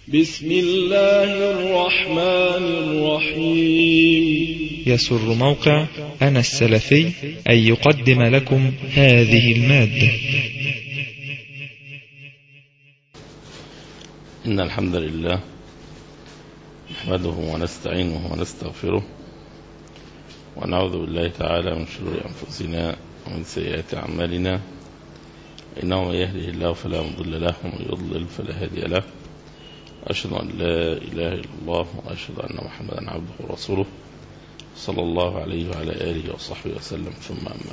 بسم الله الرحمن الرحيم يسر موقع أنا السلفي أن يقدم لكم هذه المادة إن الحمد لله نحمده ونستعينه ونستغفره ونعوذ بالله تعالى من شرور أنفسنا ومن سيئات أعمالنا إنه من يهده الله فلا مضل له ومن يضلل فلا هادي له أشهد أن لا إله إلا الله وأشهد أن محمدا عبده ورسوله صلى الله عليه وعلى آله وصحبه وسلم ثم أما بعد.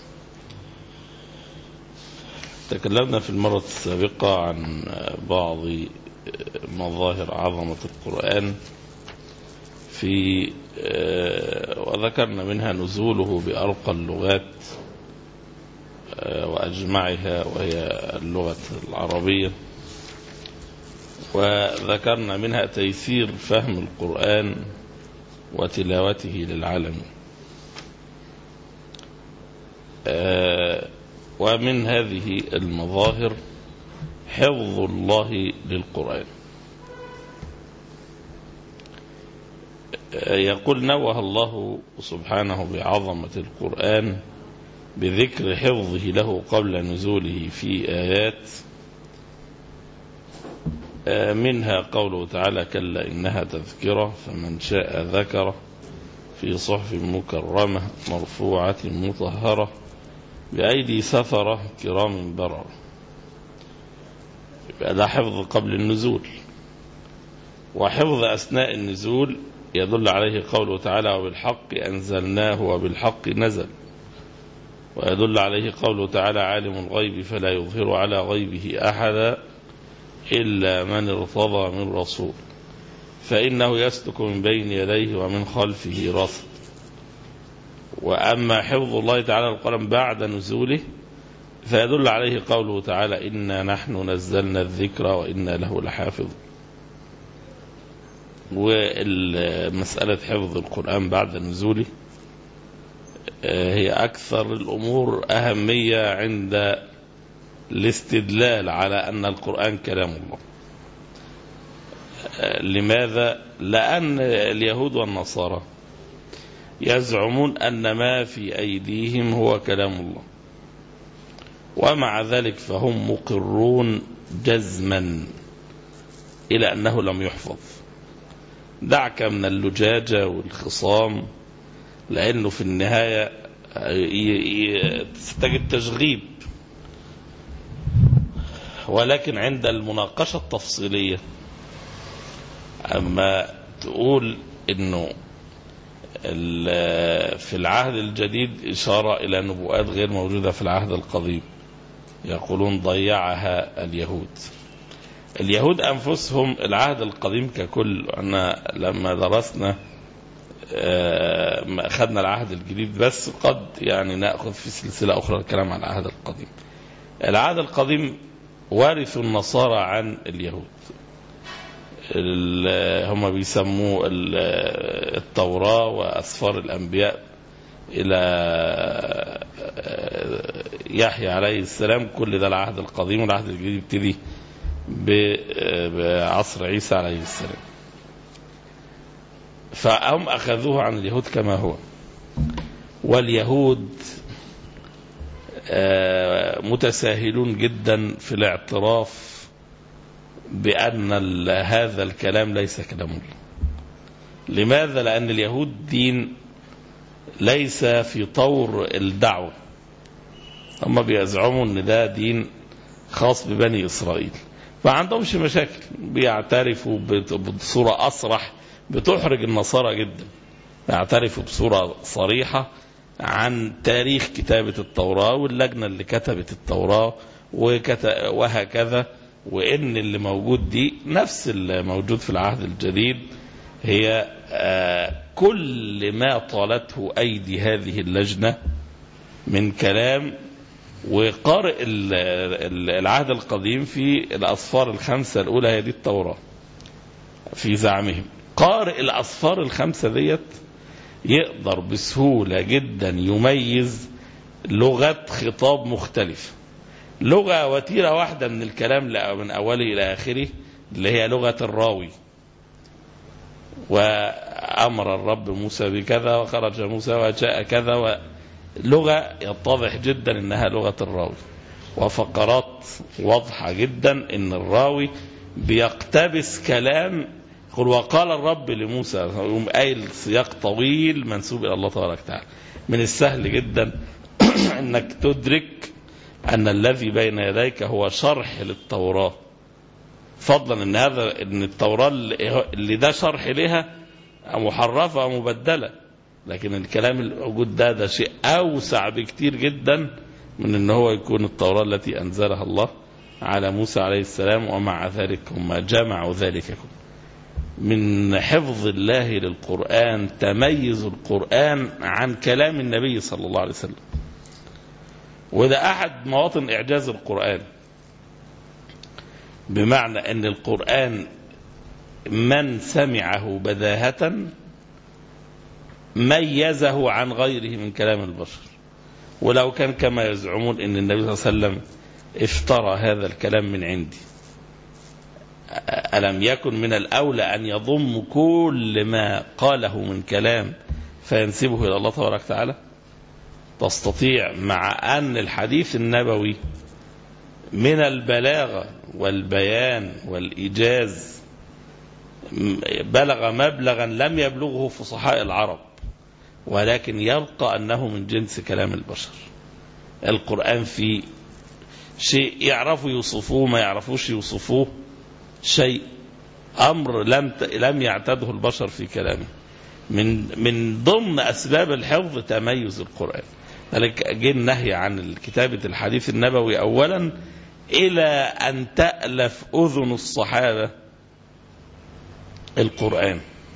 تكلمنا في المرة السابقة عن بعض مظاهر عظمة القرآن في وذكرنا منها نزوله بأرقى اللغات وأجمعها وهي اللغة العربية وذكرنا منها تيسير فهم القرآن وتلاوته للعالم ومن هذه المظاهر حفظ الله للقرآن يقول نوه الله سبحانه بعظمة القرآن بذكر حفظه له قبل نزوله في آيات منها قوله تعالى كلا إنها تذكرة فمن شاء ذكره في صحف مكرمة مرفوعة مطهرة بأيدي سفرة كرام بررة يبقى ده حفظ قبل النزول وحفظ أثناء النزول يدل عليه قوله تعالى وبالحق أنزلناه وبالحق نزل ويدل عليه قوله تعالى عالم الغيب فلا يظهر على غيبه أحدا إلا من ارتضى من رسول فإنه يسلك من بين يديه ومن خلفه رصد وأما حفظ الله تعالى القرآن بعد نزوله فيدل عليه قوله تعالى إنا نحن نزلنا الذكر وإنا له لحافظ ومسألة حفظ القرآن بعد نزوله هي أكثر الأمور أهمية عند الاستدلال على أن القرآن كلام الله لماذا؟ لأن اليهود والنصارى يزعمون أن ما في أيديهم هو كلام الله ومع ذلك فهم مقرون جزما إلى أنه لم يحفظ دعك من اللجاجة والخصام لأنه في النهاية تجد تشغيب ولكن عند المناقشة التفصيلية أما تقول أنه في العهد الجديد إشارة إلى نبوءات غير موجودة في العهد القديم يقولون ضيعها اليهود اليهود أنفسهم العهد القديم ككل أنا لما درسنا أخذنا العهد الجديد بس قد يعني نأخذ في سلسلة أخرى الكلام عن العهد القديم العهد القديم وارثوا النصارى عن اليهود هم بيسموه التوراة وأسفار الأنبياء إلى يحيى عليه السلام كل ده العهد القديم والعهد الجديد يبتدي بعصر عيسى عليه السلام فهم أخذوه عن اليهود كما هو واليهود متساهلون جدا في الاعتراف بأن هذا الكلام ليس كلام الله لماذا؟ لأن اليهود دين ليس في طور الدعوة هم بيزعموا أن ده دين خاص ببني إسرائيل ما عندهمش مشاكل بيعترفوا بصورة أصرح بتحرج النصارى جدا يعترفوا بصورة صريحة عن تاريخ كتابة التوراة واللجنة اللي كتبت التوراة وهكذا وإن اللي موجود دي نفس اللي موجود في العهد الجديد هي كل ما طالته أيدي هذه اللجنة من كلام وقارئ العهد القديم في الأصفار الخمسة الأولى هي دي التوراة في زعمهم قارئ الأصفار الخمسة ديت يقدر بسهولة جدا يميز لغات خطاب مختلفة لغة وتيرة واحدة من الكلام من أوله إلى آخره اللي هي لغة الراوي وأمر الرب موسى بكذا وخرج موسى وجاء كذا لغة يتضح جدا إنها لغة الراوي وفقرات واضحة جدا إن الراوي بيقتبس كلام يقول وقال الرب لموسى يقوم قايل سياق طويل منسوب إلى الله تبارك وتعالى من السهل جدا انك تدرك ان الذي بين يديك هو شرح للتوراة فضلا ان هذا ان التوراة اللي ده شرح لها محرفة ومبدلة لكن الكلام الموجود ده ده شيء اوسع بكتير جدا من ان هو يكون التوراة التي انزلها الله على موسى عليه السلام ومع ذلك هم جمعوا ذلك من حفظ الله للقرآن تميز القرآن عن كلام النبي صلى الله عليه وسلم وده أحد مواطن إعجاز القرآن بمعنى أن القرآن من سمعه بداهة ميزه عن غيره من كلام البشر ولو كان كما يزعمون أن النبي صلى الله عليه وسلم افترى هذا الكلام من عندي ألم يكن من الأولى أن يضم كل ما قاله من كلام فينسبه إلى الله تبارك وتعالى تستطيع مع أن الحديث النبوي من البلاغة والبيان والإيجاز بلغ مبلغا لم يبلغه فصحاء العرب ولكن يبقى أنه من جنس كلام البشر القرآن فيه شيء يعرفوا يوصفوه ما يعرفوش يوصفوه شيء أمر لم لم يعتده البشر في كلامه من من ضمن أسباب الحفظ تميز القرآن ذلك جه النهي عن كتابة الحديث النبوي أولا إلى أن تألف أذن الصحابة القرآن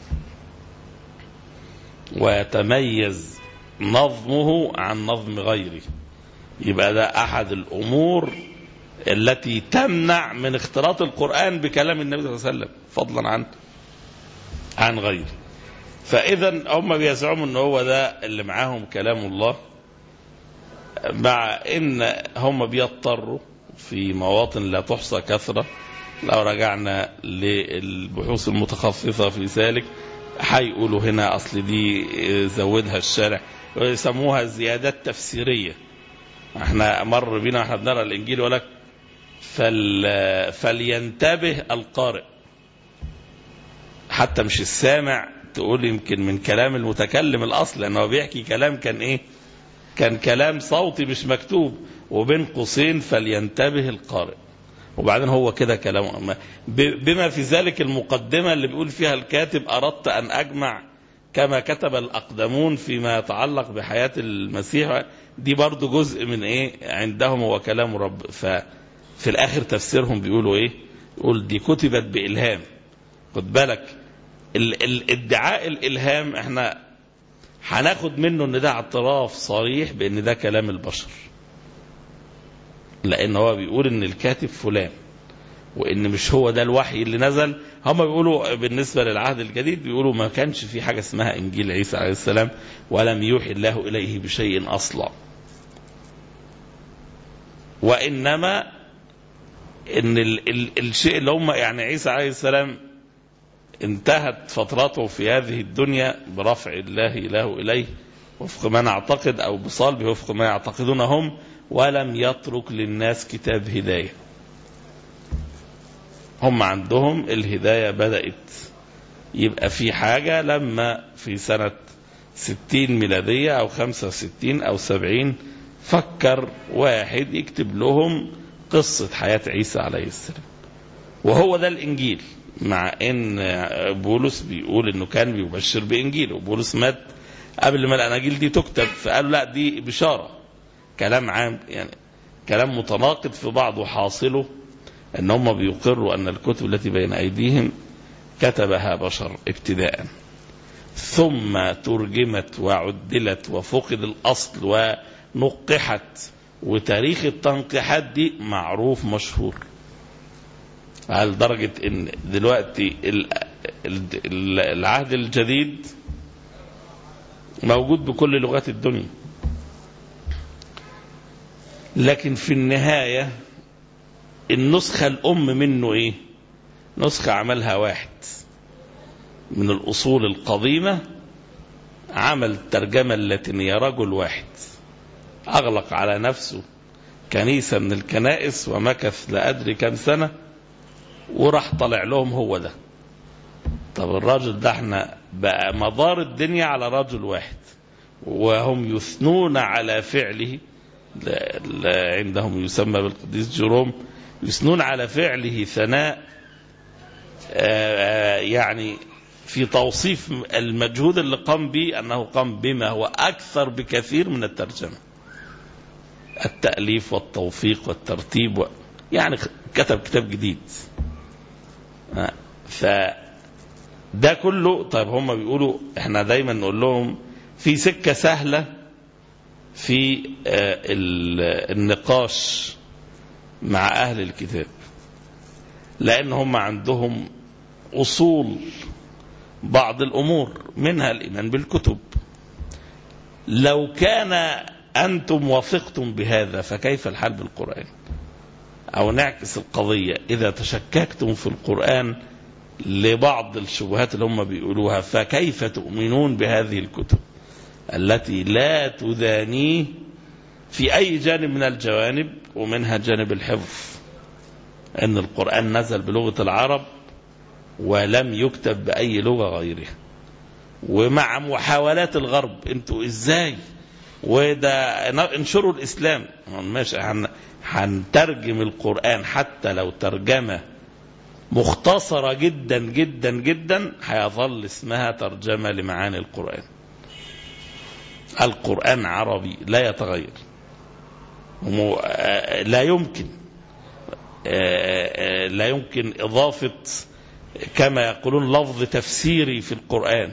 ويتميز نظمه عن نظم غيره يبقى ده أحد الأمور التي تمنع من اختلاط القرآن بكلام النبي صلى الله عليه وسلم فضلا عن عن غيره فإذا هم بيزعموا ان هو ده اللي معاهم كلام الله مع ان هم بيضطروا في مواطن لا تحصى كثرة لو رجعنا للبحوث المتخصصة في ذلك هيقولوا هنا اصل دي زودها الشارع ويسموها زيادات تفسيرية احنا مر بينا احنا بنرى الانجيل ولك فل فلينتبه القارئ حتى مش السامع تقول يمكن من كلام المتكلم الاصل لانه بيحكي كلام كان ايه كان كلام صوتي مش مكتوب وبين قوسين فلينتبه القارئ وبعدين هو كده كلام بما في ذلك المقدمة اللي بيقول فيها الكاتب أردت أن أجمع كما كتب الأقدمون فيما يتعلق بحياة المسيح دي برضو جزء من إيه عندهم هو كلام رب ففي الآخر تفسيرهم بيقولوا إيه يقول دي كتبت بإلهام خد بالك الادعاء الإلهام احنا هناخد منه ان ده اعتراف صريح بان ده كلام البشر لان هو بيقول ان الكاتب فلان وان مش هو ده الوحي اللي نزل هم بيقولوا بالنسبه للعهد الجديد بيقولوا ما كانش في حاجه اسمها انجيل عيسى عليه السلام ولم يوحي الله اليه بشيء اصلا وانما ان ال ال الشيء اللي هم يعني عيسى عليه السلام انتهت فترته في هذه الدنيا برفع الله إله إليه وفق ما نعتقد أو بصلبه وفق ما يعتقدون هم ولم يترك للناس كتاب هداية هم عندهم الهداية بدأت يبقى في حاجة لما في سنة ستين ميلادية أو خمسة وستين أو سبعين فكر واحد يكتب لهم قصة حياة عيسى عليه السلام وهو ده الإنجيل مع ان بولس بيقول انه كان بيبشر بانجيل وبولس مات قبل ما الاناجيل دي تكتب فقالوا لا دي بشاره كلام عام يعني كلام متناقض في بعض حاصله ان هم بيقروا ان الكتب التي بين ايديهم كتبها بشر ابتداء ثم ترجمت وعدلت وفقد الاصل ونقحت وتاريخ التنقيحات دي معروف مشهور على درجة ان دلوقتي العهد الجديد موجود بكل لغات الدنيا لكن في النهاية النسخة الأم منه إيه نسخة عملها واحد من الأصول القديمة عمل الترجمة اللاتينية رجل واحد أغلق على نفسه كنيسة من الكنائس ومكث لأدري كم سنة وراح طلع لهم هو ده طب الراجل ده احنا بقى مدار الدنيا على رجل واحد وهم يثنون على فعله لا لا عندهم يسمى بالقديس جيروم يثنون على فعله ثناء آه، آه، يعني في توصيف المجهود اللي قام به أنه قام بما هو أكثر بكثير من الترجمة التأليف والتوفيق والترتيب و... يعني كتب كتاب جديد آه، ف ده كله طيب هم بيقولوا احنا دايما نقول لهم في سكة سهلة في آه، ال- النقاش مع أهل الكتاب لأن هم عندهم أصول بعض الأمور منها الإيمان بالكتب لو كان أنتم وثقتم بهذا فكيف الحال بالقرآن أو نعكس القضية إذا تشككتم في القرآن لبعض الشبهات اللي هم بيقولوها فكيف تؤمنون بهذه الكتب التي لا تدانيه في أي جانب من الجوانب ومنها جانب الحفظ أن القرآن نزل بلغة العرب ولم يكتب بأي لغة غيرها ومع محاولات الغرب انتوا ازاي وده انشروا الاسلام ماشي هن- هنترجم القرآن حتى لو ترجمة مختصرة جدا جدا جدا هيظل اسمها ترجمة لمعاني القرآن القرآن عربي لا يتغير ومو- آه، لا يمكن آه، آه، لا يمكن إضافة كما يقولون لفظ تفسيري في القرآن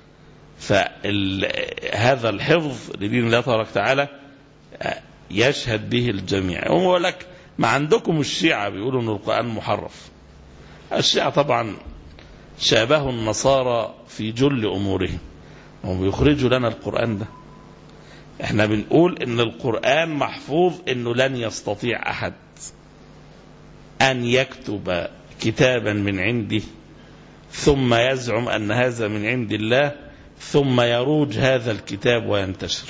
فهذا الحفظ لدين الله تبارك وتعالى آه، يشهد به الجميع هو لك ما عندكم الشيعة بيقولوا ان القرآن محرف الشيعة طبعا شابهوا النصارى في جل أمورهم هم بيخرجوا لنا القرآن ده احنا بنقول ان القرآن محفوظ انه لن يستطيع احد ان يكتب كتابا من عنده ثم يزعم ان هذا من عند الله ثم يروج هذا الكتاب وينتشر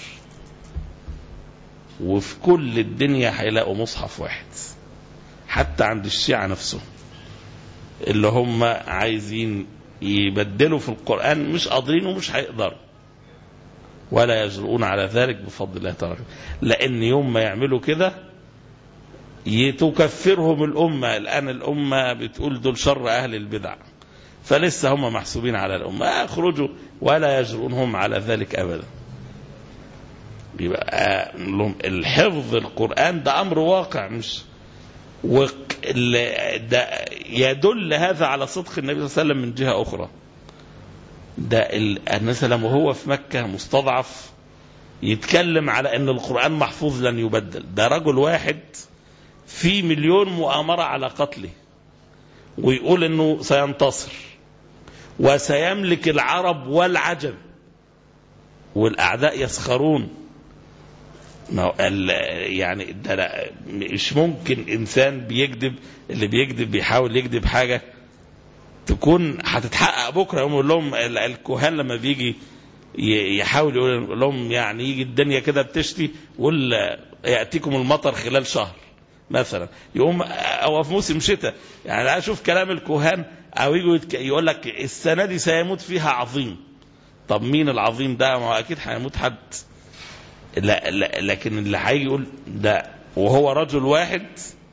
وفي كل الدنيا هيلاقوا مصحف واحد حتى عند الشيعة نفسهم اللي هم عايزين يبدلوا في القرآن مش قادرين ومش هيقدروا ولا يجرؤون على ذلك بفضل الله تعالى لأن يوم ما يعملوا كده تكفرهم الأمة الآن الأمة بتقول دول شر أهل البدع فلسه هم محسوبين على الأمة يخرجوا ولا يجرؤون هم على ذلك أبدا يبقى لهم الحفظ القرآن ده أمر واقع مش وق... ال- ده يدل هذا على صدق النبي صلى الله عليه وسلم من جهة أخرى ده ال- النبي صلى الله عليه وسلم وهو في مكة مستضعف يتكلم على أن القرآن محفوظ لن يبدل ده رجل واحد في مليون مؤامرة على قتله ويقول أنه سينتصر وسيملك العرب والعجم والأعداء يسخرون ما هو ال- يعني ده لا مش ممكن انسان بيكذب اللي بيكذب بيحاول يكذب حاجه تكون هتتحقق بكره يوم يقول لهم ال- الكهان لما بيجي ي- يحاول يقول لهم يعني يجي الدنيا كده بتشتي يقول ياتيكم المطر خلال شهر مثلا يقوم او في موسم شتاء يعني اشوف كلام الكهان او يجوا يتك- يقول لك السنه دي سيموت فيها عظيم طب مين العظيم ده ما هو اكيد هيموت حد لا, لا لكن اللي هيجي يقول ده وهو رجل واحد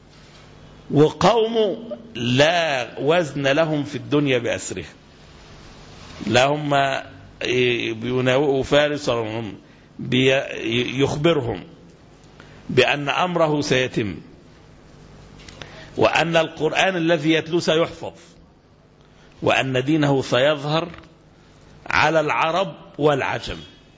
وقومه لا وزن لهم في الدنيا بأسرها لا هم بيناوئوا فارس ولا هم بي- يخبرهم بأن أمره سيتم وأن القرآن الذي يتلو سيحفظ وأن دينه سيظهر على العرب والعجم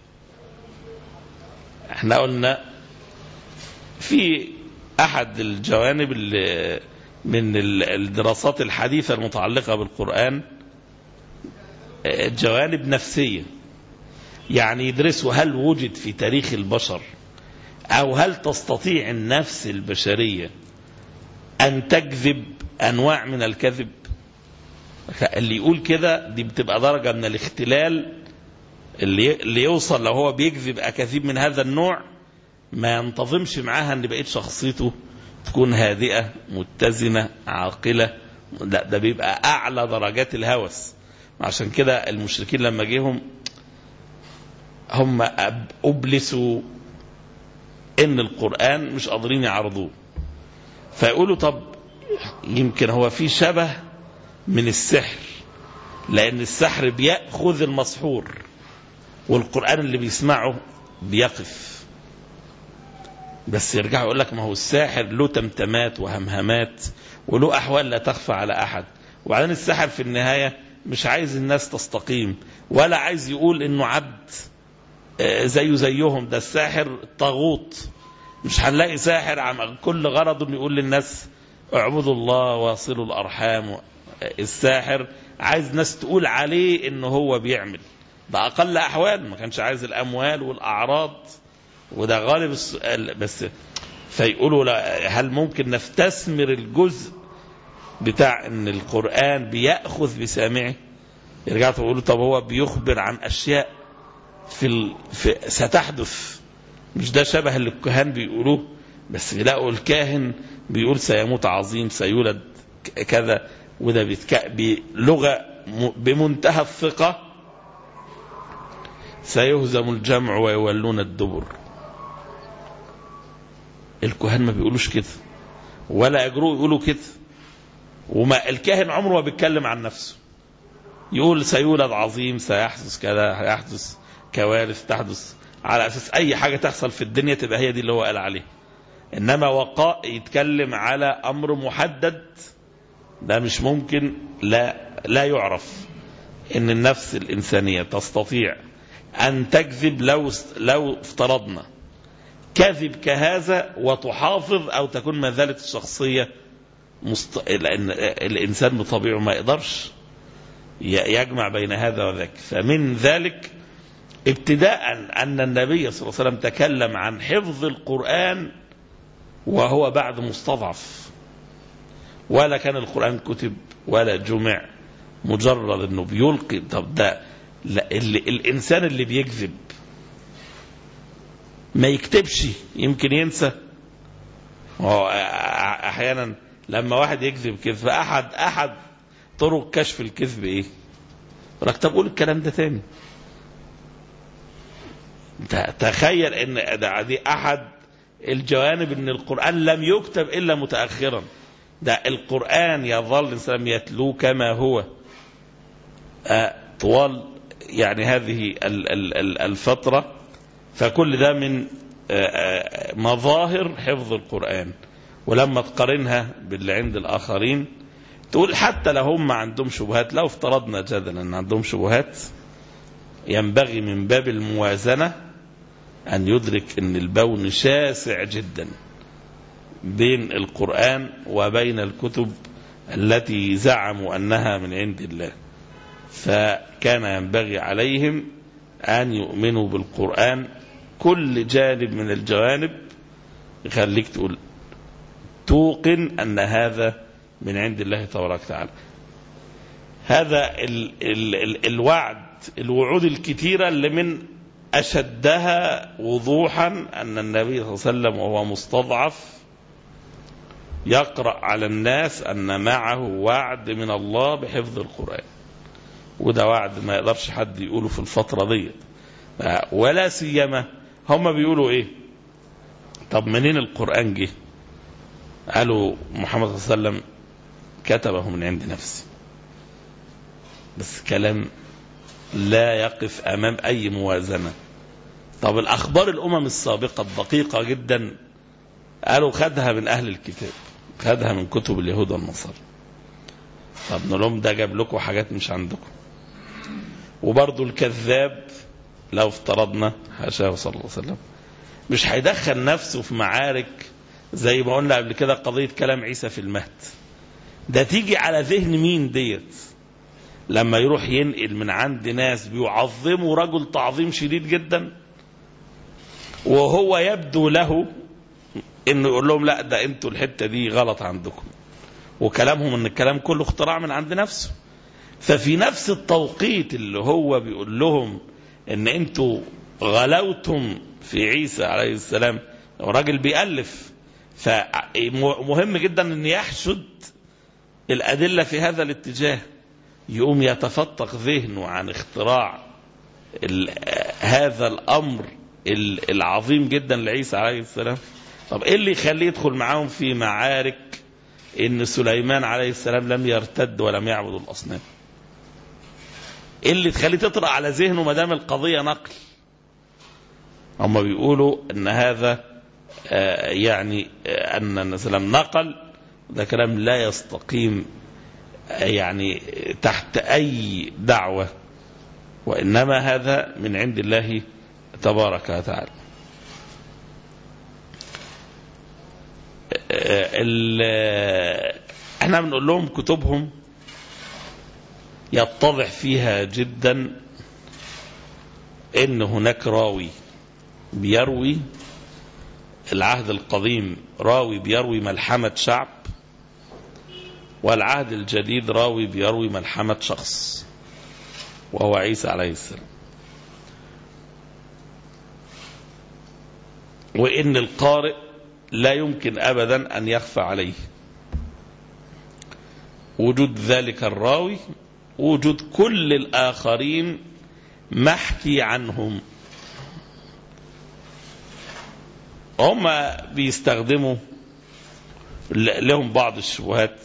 احنا قلنا في احد الجوانب اللي من ال- الدراسات الحديثة المتعلقة بالقرآن اه، جوانب نفسية يعني يدرسوا هل وجد في تاريخ البشر او هل تستطيع النفس البشرية ان تكذب انواع من الكذب اللي يقول كده دي بتبقى درجة من الاختلال اللي اللي يوصل لو هو بيكذب أكاذيب من هذا النوع ما ينتظمش معاها ان بقيت شخصيته تكون هادئة متزنة عاقلة لا ده بيبقى أعلى درجات الهوس عشان كده المشركين لما جيهم هم أب- أبلسوا إن القرآن مش قادرين يعرضوه فيقولوا طب يمكن هو في شبه من السحر لأن السحر بيأخذ المسحور والقرآن اللي بيسمعه بيقف بس يرجع يقول لك ما هو الساحر له تمتمات وهمهمات وله أحوال لا تخفى على أحد وبعدين الساحر في النهاية مش عايز الناس تستقيم ولا عايز يقول إنه عبد آه، زيه زيهم ده الساحر طاغوت مش هنلاقي ساحر عم كل غرضه انه يقول للناس اعبدوا الله واصلوا الارحام الساحر عايز ناس تقول عليه ان هو بيعمل ده اقل احوال ما كانش عايز الاموال والاعراض وده غالب السؤال بس فيقولوا لا هل ممكن نستثمر الجزء بتاع ان القران بياخذ بسامعه يرجعوا يقولوا طب هو بيخبر عن اشياء في, ال... في ستحدث مش ده شبه اللي الكهان بيقولوه بس يلاقوا الكاهن بيقول سيموت عظيم سيولد ك- كذا وده بيتك... بلغة م... بمنتهى الثقة سيهزم الجمع ويولون الدبر الكهان ما بيقولوش كده ولا يجرؤوا يقولوا كده وما الكاهن عمره ما بيتكلم عن نفسه يقول سيولد عظيم سيحدث كذا هيحدث كوارث تحدث على اساس اي حاجه تحصل في الدنيا تبقى هي دي اللي هو قال عليها انما وقاء يتكلم على امر محدد ده مش ممكن لا لا يعرف ان النفس الانسانيه تستطيع ان تكذب لو لو افترضنا كذب كهذا وتحافظ او تكون ما زالت الشخصيه مست... لان الانسان بطبيعه ما يقدرش ي- يجمع بين هذا وذاك فمن ذلك ابتداء أن النبي صلى الله عليه وسلم تكلم عن حفظ القرآن وهو بعد مستضعف ولا كان القرآن كتب ولا جمع مجرد انه بيلقي طب ده لا اللي الانسان اللي بيكذب ما يكتبش يمكن ينسى هو احيانا لما واحد يكذب كذب احد احد طرق كشف الكذب ايه؟ يقول لك طب قول الكلام ده تاني ت- تخيل ان ده دي احد الجوانب ان القران لم يكتب الا متاخرا ده القران يظل الانسان يتلوه كما هو آه، طوال يعني هذه ال- ال- ال- الفتره فكل ده من آه، آه، مظاهر حفظ القران ولما تقارنها باللي عند الاخرين تقول حتى لو هم عندهم شبهات لو افترضنا جدلا ان عندهم شبهات ينبغي من باب الموازنة أن يدرك أن البون شاسع جدا بين القرآن وبين الكتب التي زعموا أنها من عند الله فكان ينبغي عليهم أن يؤمنوا بالقرآن كل جانب من الجوانب يخليك تقول توقن أن هذا من عند الله تبارك وتعالى هذا ال ال ال الوعد الوعود الكثيرة اللي من أشدها وضوحا أن النبي صلى الله عليه وسلم وهو مستضعف يقرأ على الناس أن معه وعد من الله بحفظ القرآن وده وعد ما يقدرش حد يقوله في الفترة دي ولا سيما هم بيقولوا ايه طب منين القرآن جه قالوا محمد صلى الله عليه وسلم كتبه من عند نفسه بس كلام لا يقف امام اي موازنه طب الاخبار الامم السابقه الدقيقه جدا قالوا خدها من اهل الكتاب خدها من كتب اليهود والنصارى طب نقول لهم ده جاب لكم حاجات مش عندكم وبرضه الكذاب لو افترضنا حاشاه صلى الله عليه وسلم مش هيدخل نفسه في معارك زي ما قلنا قبل كده قضيه كلام عيسى في المهد ده تيجي على ذهن مين ديت لما يروح ينقل من عند ناس بيعظموا رجل تعظيم شديد جدا وهو يبدو له انه يقول لهم لا ده انتوا الحته دي غلط عندكم وكلامهم ان الكلام كله اختراع من عند نفسه ففي نفس التوقيت اللي هو بيقول لهم ان انتوا غلوتم في عيسى عليه السلام راجل بيألف فمهم جدا ان يحشد الأدلة في هذا الاتجاه يقوم يتفتق ذهنه عن اختراع ال- هذا الأمر ال- العظيم جدا لعيسى عليه السلام طب ايه اللي يخليه يدخل معاهم في معارك ان سليمان عليه السلام لم يرتد ولم يعبد الاصنام ايه اللي تخليه تطرأ على ذهنه ما دام القضيه نقل هم بيقولوا ان هذا آه، يعني آه، ان النبي صلى الله عليه وسلم نقل ده كلام لا يستقيم آه، يعني تحت اي دعوه وانما هذا من عند الله تبارك وتعالى آه، ال- احنا بنقول لهم كتبهم يتضح فيها جدا ان هناك راوي بيروي العهد القديم راوي بيروي ملحمة شعب والعهد الجديد راوي بيروي ملحمة شخص وهو عيسى عليه السلام وإن القارئ لا يمكن أبدا أن يخفى عليه وجود ذلك الراوي وجود كل الآخرين محكي عنهم هم بيستخدموا ل- لهم بعض الشبهات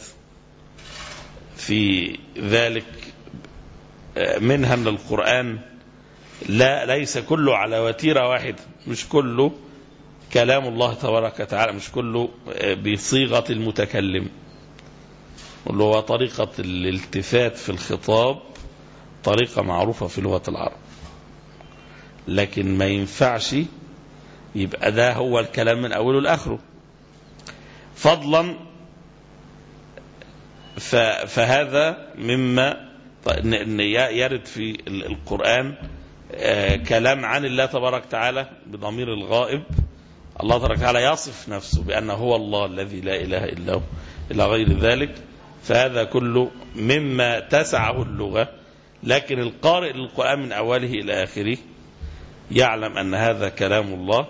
في ذلك آه، منها ان القرآن لا ليس كله على وتيرة واحدة مش كله كلام الله تبارك وتعالى مش كله آه، بصيغة المتكلم اللي هو طريقة الالتفات في الخطاب طريقة معروفة في لغة العرب لكن ما ينفعش يبقى ده هو الكلام من أوله لآخره فضلا ف- فهذا مما ط- إن إن ي- يرد في ال- القرآن آه، كلام عن الله تبارك وتعالى بضمير الغائب الله تبارك وتعالى يصف نفسه بأنه هو الله الذي لا إله إلا هو إلى غير ذلك فهذا كله مما تسعه اللغة لكن القارئ للقرآن من أوله إلى آخره يعلم أن هذا كلام الله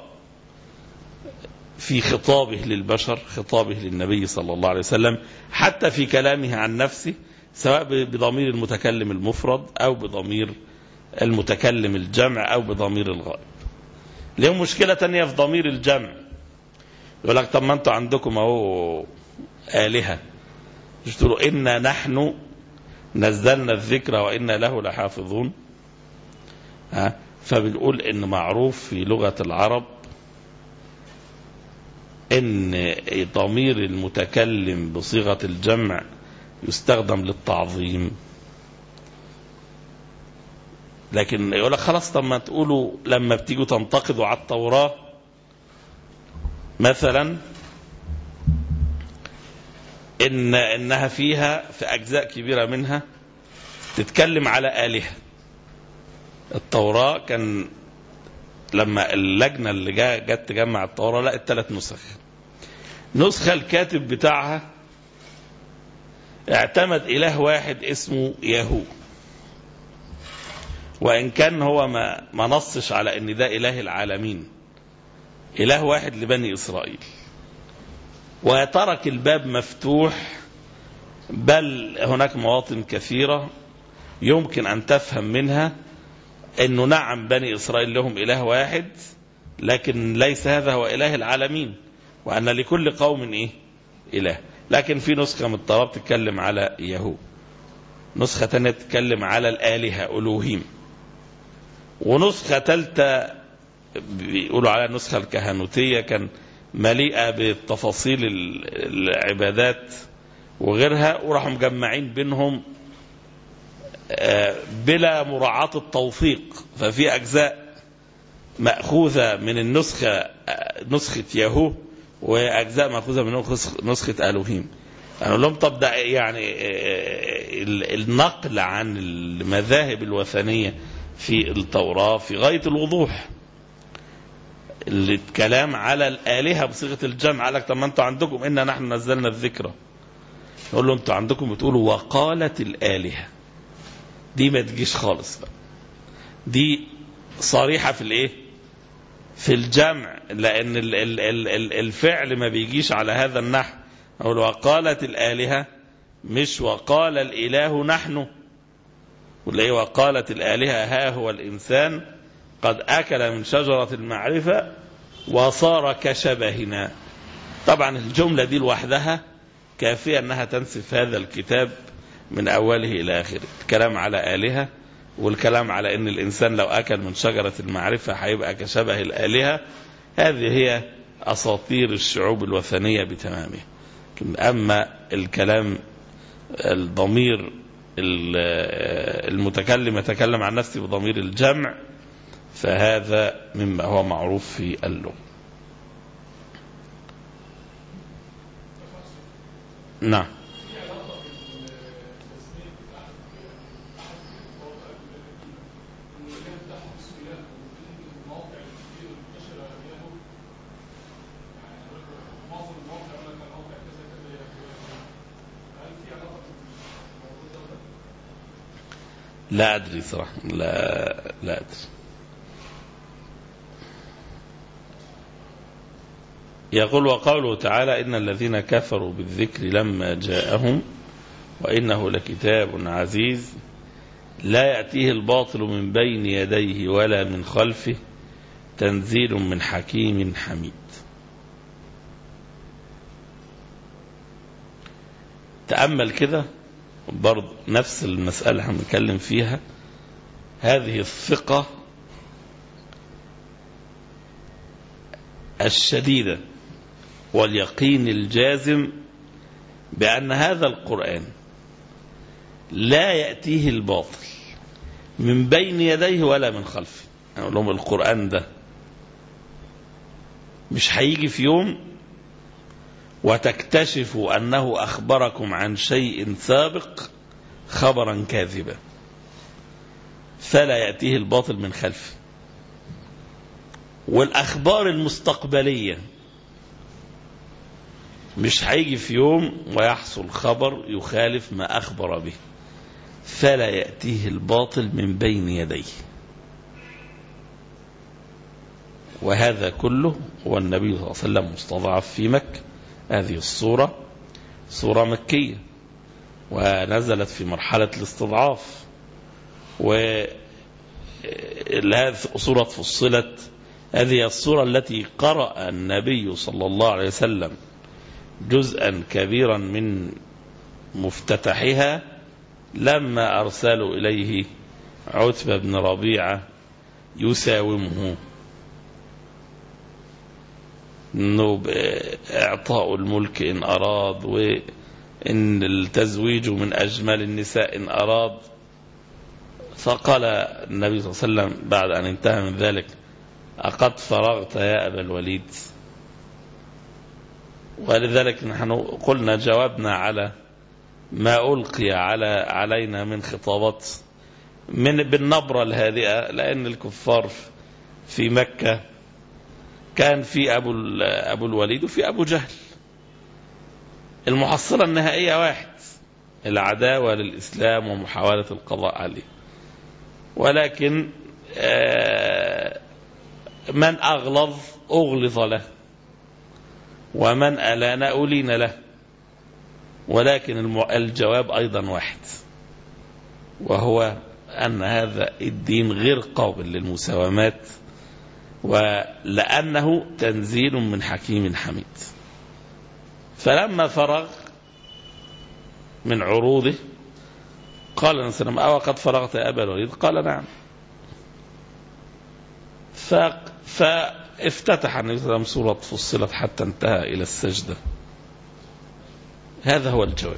في خطابه للبشر خطابه للنبي صلى الله عليه وسلم حتى في كلامه عن نفسه سواء بضمير المتكلم المفرد أو بضمير المتكلم الجمع أو بضمير الغائب لهم مشكلة تانية في ضمير الجمع يقول لك طب ما انتوا عندكم اهو آلهة مش تقولوا إنا نحن نزلنا الذكر وإنا له لحافظون ها فبنقول إن معروف في لغة العرب إن ضمير المتكلم بصيغة الجمع يستخدم للتعظيم لكن يقول لك خلاص طب ما تقولوا لما بتيجوا تنتقدوا على التوراة مثلا إن إنها فيها في أجزاء كبيرة منها تتكلم على آلهة التوراة كان لما اللجنة اللي جا- جت تجمع التوراة لقت ثلاث نسخ نسخة الكاتب بتاعها اعتمد إله واحد اسمه يهو وإن كان هو ما, ما نصش على إن ده إله العالمين إله واحد لبني إسرائيل وترك الباب مفتوح بل هناك مواطن كثيرة يمكن أن تفهم منها أنه نعم بني إسرائيل لهم إله واحد لكن ليس هذا هو إله العالمين وأن لكل قوم إيه إله لكن في نسخة من التوراة بتتكلم على يهو نسخة تانية تتكلم على الآلهة ألوهيم ونسخة ثالثة بيقولوا عليها النسخة الكهنوتية كان مليئة بتفاصيل ال- العبادات وغيرها وراحوا مجمعين بينهم آه، بلا مراعاة التوثيق ففي أجزاء مأخوذة من النسخة آه، نسخة ياهو وأجزاء مأخوذة من نسخ- نسخة ألوهيم أنا أقول لهم طب ده يعني آه، ال- النقل عن المذاهب الوثنية في التوراة في غاية الوضوح الكلام على الآلهة بصيغة الجمع قال لك طب ما انتوا عندكم إنا نحن نزلنا الذكرى يقول له انتوا عندكم بتقولوا وقالت الآلهة دي ما تجيش خالص بقى دي صريحة في الايه في الجمع لان ال ال ال ال الفعل ما بيجيش على هذا النحو او وقالت الآلهة مش وقال الإله نحن ولا ايه وقالت الآلهة ها هو الإنسان قد أكل من شجرة المعرفة وصار كشبهنا طبعا الجملة دي لوحدها كافية أنها تنسف هذا الكتاب من أوله إلى آخره الكلام على آلهة والكلام على أن الإنسان لو أكل من شجرة المعرفة هيبقى كشبه الآلهة هذه هي أساطير الشعوب الوثنية بتمامها أما الكلام الضمير المتكلم يتكلم عن نفسه بضمير الجمع فهذا مما هو معروف في اللغة نعم لا أدري صراحة لا لا أدري يقول وقوله تعالى إن الذين كفروا بالذكر لما جاءهم وإنه لكتاب عزيز لا يأتيه الباطل من بين يديه ولا من خلفه تنزيل من حكيم حميد تأمل كده برضه نفس المسألة هنتكلم فيها هذه الثقة الشديدة واليقين الجازم بأن هذا القرآن لا يأتيه الباطل من بين يديه ولا من خلفه أقول لهم القرآن ده مش هيجي في يوم وتكتشفوا أنه أخبركم عن شيء سابق خبرا كاذبا فلا يأتيه الباطل من خلفه والأخبار المستقبلية مش هيجي في يوم ويحصل خبر يخالف ما أخبر به فلا يأتيه الباطل من بين يديه وهذا كله هو النبي صلى الله عليه وسلم مستضعف في مكة هذه الصورة صورة مكية ونزلت في مرحلة الاستضعاف و صورة فصلت هذه الصورة التي قرأ النبي صلى الله عليه وسلم جزءا كبيرا من مفتتحها لما أرسلوا إليه عتبة بن ربيعة يساومه انه اعطاء الملك ان اراد وان التزويج من اجمل النساء ان اراد فقال النبي صلى الله عليه وسلم بعد ان انتهى من ذلك اقد فرغت يا ابا الوليد ولذلك نحن قلنا جوابنا على ما القي على علينا من خطابات من بالنبره الهادئه لان الكفار في مكه كان في أبو, أبو الوليد وفي أبو جهل المحصلة النهائية واحد العداوة للإسلام ومحاولة القضاء عليه ولكن من أغلظ أغلظ له ومن ألان ألين له ولكن الجواب أيضا واحد وهو أن هذا الدين غير قابل للمساومات ولأنه تنزيل من حكيم حميد فلما فرغ من عروضه قال النبي صلى الله عليه وسلم أو قد فرغت يا أبا الوليد قال نعم فافتتح النبي صلى الله عليه وسلم سورة فصلت حتى انتهى إلى السجدة هذا هو الجواب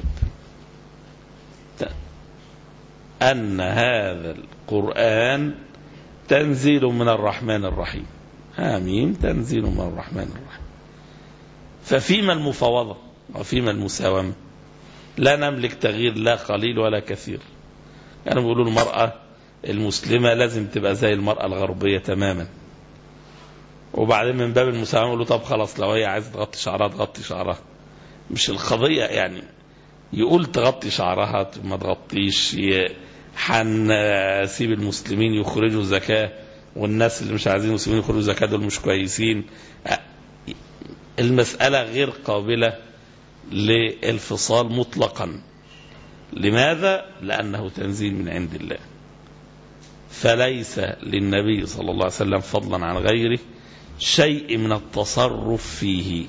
أن هذا القرآن تنزيل من الرحمن الرحيم آمين تنزيل من الرحمن الرحيم ففيما المفاوضة وفيما المساومة لا نملك تغيير لا قليل ولا كثير يعني بيقولوا المرأة المسلمة لازم تبقى زي المرأة الغربية تماما وبعدين من باب المساومة يقولوا طب خلاص لو هي عايزة تغطي شعرها تغطي شعرها مش القضية يعني يقول تغطي شعرها ما تغطيش هنسيب المسلمين يخرجوا زكاة والناس اللي مش عايزين المسلمين يخرجوا زكاة دول مش كويسين المسألة غير قابلة للفصال مطلقا لماذا؟ لأنه تنزيل من عند الله فليس للنبي صلى الله عليه وسلم فضلا عن غيره شيء من التصرف فيه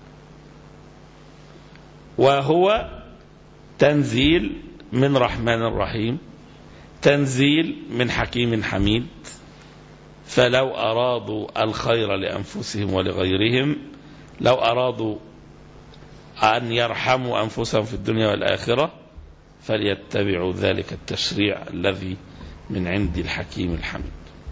وهو تنزيل من رحمن رحيم تنزيل من حكيم حميد فلو أرادوا الخير لأنفسهم ولغيرهم لو أرادوا أن يرحموا أنفسهم في الدنيا والآخرة فليتبعوا ذلك التشريع الذي من عند الحكيم الحميد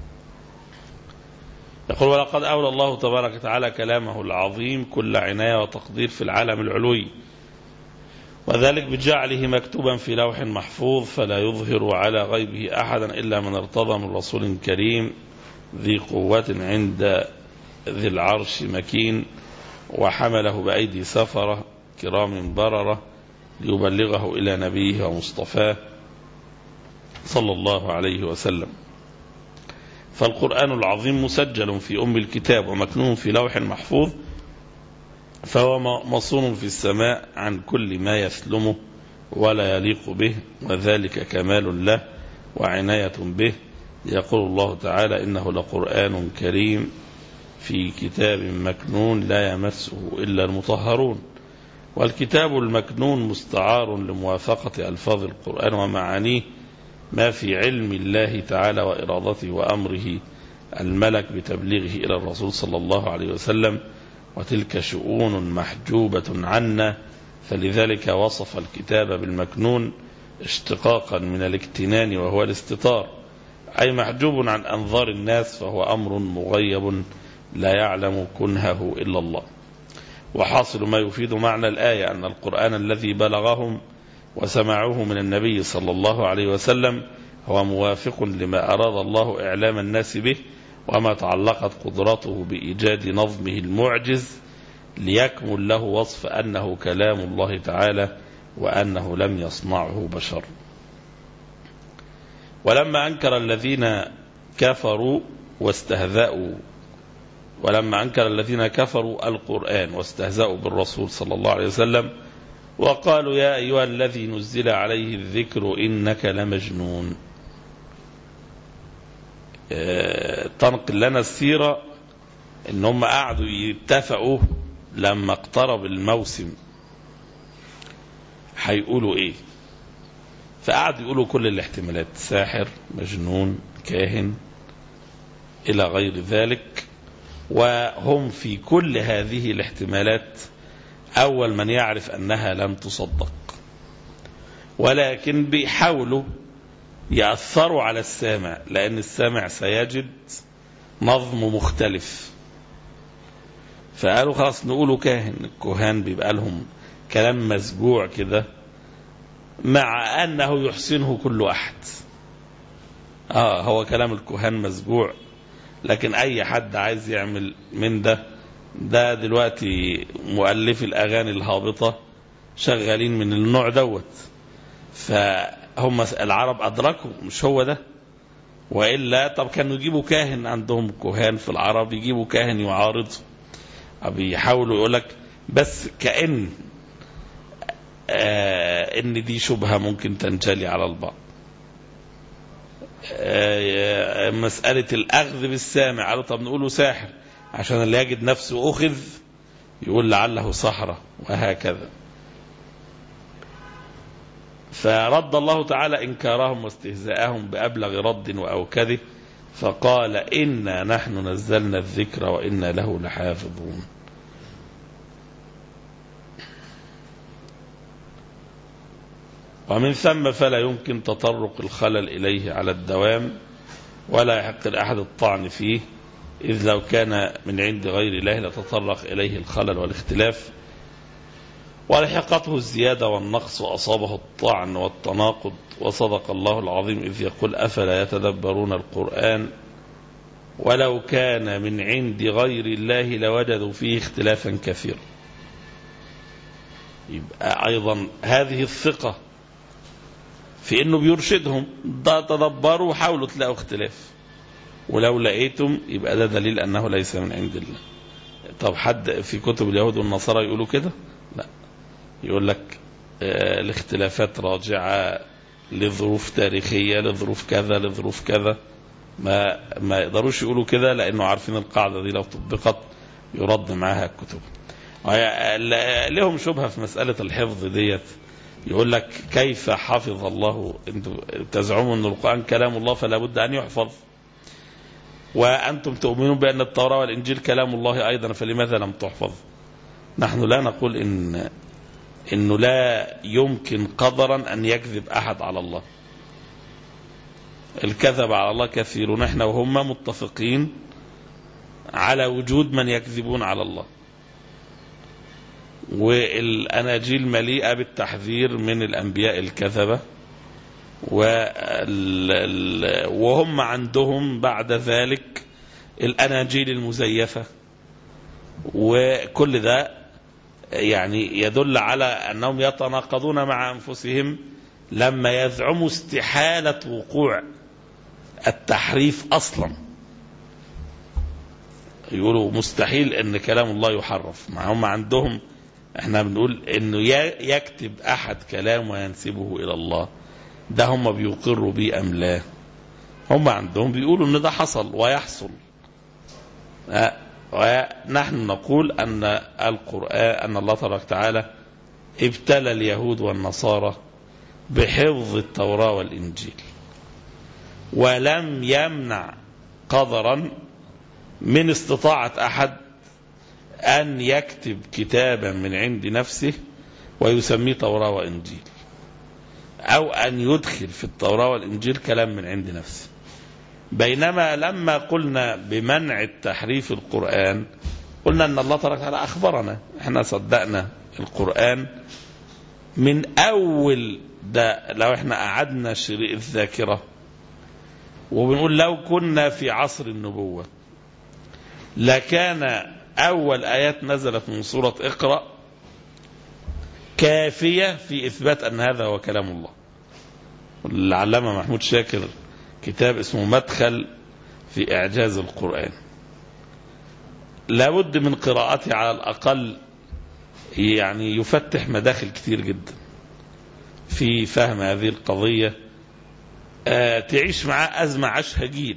يقول ولقد أولى الله تبارك وتعالى كلامه العظيم كل عناية وتقدير في العالم العلوي وذلك بجعله مكتوبا في لوح محفوظ فلا يظهر على غيبه أحدا إلا من ارتضى من رسول كريم ذي قوة عند ذي العرش مكين وحمله بأيدي سفرة كرام بررة ليبلغه إلى نبيه ومصطفاه صلى الله عليه وسلم فالقرآن العظيم مسجل في أم الكتاب ومكنون في لوح محفوظ فهو مصون في السماء عن كل ما يسلمه ولا يليق به وذلك كمال له وعناية به يقول الله تعالى إنه لقرآن كريم في كتاب مكنون لا يمسه إلا المطهرون والكتاب المكنون مستعار لموافقة ألفاظ القرآن ومعانيه ما في علم الله تعالى وإرادته وأمره الملك بتبليغه إلى الرسول صلى الله عليه وسلم وتلك شؤون محجوبة عنا فلذلك وصف الكتاب بالمكنون اشتقاقا من الاكتنان وهو الاستطار أي محجوب عن أنظار الناس فهو أمر مغيب لا يعلم كنهه إلا الله وحاصل ما يفيد معنى الآية أن القرآن الذي بلغهم وسمعوه من النبي صلى الله عليه وسلم هو موافق لما أراد الله إعلام الناس به وما تعلقت قدرته بإيجاد نظمه المعجز ليكمل له وصف أنه كلام الله تعالى وأنه لم يصنعه بشر ولما أنكر الذين كفروا واستهزأوا ولما أنكر الذين كفروا القرآن واستهزأوا بالرسول صلى الله عليه وسلم وقالوا يا أيها الذي نزل عليه الذكر إنك لمجنون تنقل لنا السيرة ان هم قعدوا يتفقوا لما اقترب الموسم هيقولوا ايه فقعدوا يقولوا كل الاحتمالات ساحر مجنون كاهن الى غير ذلك وهم في كل هذه الاحتمالات اول من يعرف انها لم تصدق ولكن بيحاولوا يأثروا على السامع لأن السامع سيجد نظم مختلف فقالوا خلاص نقولوا كاهن الكهان بيبقى لهم كلام مسجوع كده مع أنه يحسنه كل أحد آه هو كلام الكهان مسجوع لكن أي حد عايز يعمل من ده ده دلوقتي مؤلفي الأغاني الهابطة شغالين من النوع دوت ف هم العرب أدركوا مش هو ده وإلا طب كانوا يجيبوا كاهن عندهم كهان في العرب يجيبوا كاهن يعارض بيحاولوا يقول لك بس كأن آه إن دي شبهة ممكن تنجلي على البعض آه مسألة الأخذ بالسامع قالوا طب نقوله ساحر عشان اللي يجد نفسه أخذ يقول لعله سحرة وهكذا فرد الله تعالى إنكارهم واستهزاءهم بأبلغ رد وأوكده فقال إنا نحن نزلنا الذكر وإنا له لحافظون ومن ثم فلا يمكن تطرق الخلل إليه على الدوام ولا يحق لأحد الطعن فيه إذ لو كان من عند غير الله لتطرق إليه الخلل والاختلاف ولحقته الزيادة والنقص وأصابه الطعن والتناقض وصدق الله العظيم إذ يقول أفلا يتدبرون القرآن ولو كان من عند غير الله لوجدوا فيه اختلافا كثيرا يبقى أيضا هذه الثقة في انه بيرشدهم ده تدبروا وحاولوا تلاقوا اختلاف ولو لقيتم يبقى ده دليل انه ليس من عند الله طب حد في كتب اليهود والنصارى يقولوا كده لا يقول لك آه، الاختلافات راجعة لظروف تاريخية لظروف كذا لظروف كذا ما ما يقدروش يقولوا كده لانه عارفين القاعدة دي لو طبقت يرد معاها الكتب وهي- ل- لهم شبهة في مسألة الحفظ ديت يقول لك كيف حفظ الله انتم تزعمون ان القرآن كلام الله فلا بد ان يحفظ وأنتم تؤمنون بأن التوراة والإنجيل كلام الله أيضا فلماذا لم تحفظ نحن لا نقول إن إنه لا يمكن قدرا أن يكذب أحد على الله الكذب على الله كثير نحن وهم متفقين على وجود من يكذبون على الله والأناجيل مليئة بالتحذير من الأنبياء الكذبة وال- ال- وهم عندهم بعد ذلك الأناجيل المزيفة وكل ده يعني يدل على أنهم يتناقضون مع أنفسهم لما يزعموا استحالة وقوع التحريف أصلا يقولوا مستحيل أن كلام الله يحرف مع هم عندهم احنا بنقول انه ي- يكتب احد كلام وينسبه الى الله ده هم بيقروا بيه ام لا هم عندهم بيقولوا ان ده حصل ويحصل آه، ونحن نقول ان القرآن ان الله تبارك وتعالى ابتلى اليهود والنصارى بحفظ التوراة والإنجيل ولم يمنع قدرا من استطاعة أحد أن يكتب كتابا من عند نفسه ويسميه توراة وإنجيل أو أن يدخل في التوراة والإنجيل كلام من عند نفسه بينما لما قلنا بمنع التحريف القرآن قلنا أن الله تبارك وتعالى أخبرنا احنا صدقنا القرآن من أول ده لو احنا قعدنا شريء الذاكرة وبنقول لو كنا في عصر النبوة لكان أول آيات نزلت من سورة اقرأ كافية في إثبات أن هذا هو كلام الله العلامة محمود شاكر كتاب اسمه مدخل في إعجاز القرآن لابد من قراءته على الأقل يعني يفتح مداخل كتير جدا في فهم هذه القضية آه تعيش معاه أزمة عاشها جيل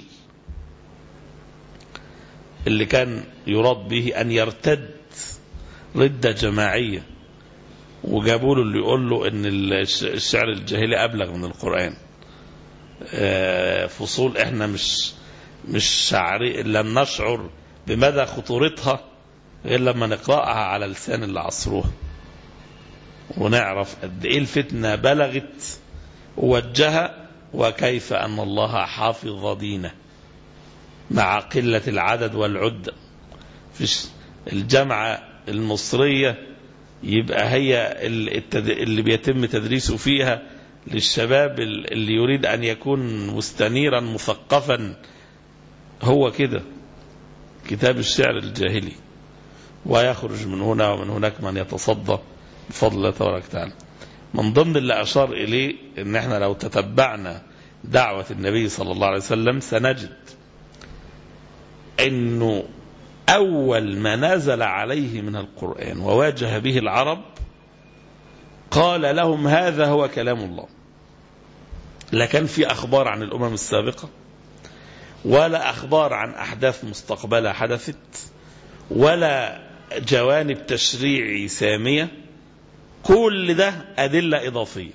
اللي كان يراد به أن يرتد ردة جماعية وجابوا له اللي يقول له ان الشعر الجاهلي ابلغ من القران آه، فصول احنا مش مش شعري لم نشعر بمدى خطورتها غير لما نقراها على لسان اللي عصروها ونعرف قد ايه الفتنه بلغت ووجه وكيف ان الله حافظ دينه مع قله العدد والعده في الجامعه المصريه يبقى هي التد... اللي بيتم تدريسه فيها للشباب اللي يريد أن يكون مستنيرا مثقفا هو كده كتاب الشعر الجاهلي ويخرج من هنا ومن هناك من يتصدى بفضل الله تبارك وتعالى من ضمن اللي أشار إليه إن إحنا لو تتبعنا دعوة النبي صلى الله عليه وسلم سنجد إنه أول ما نزل عليه من القرآن وواجه به العرب قال لهم هذا هو كلام الله لا كان في أخبار عن الأمم السابقة ولا أخبار عن أحداث مستقبلة حدثت ولا جوانب تشريعي سامية كل ده أدلة إضافية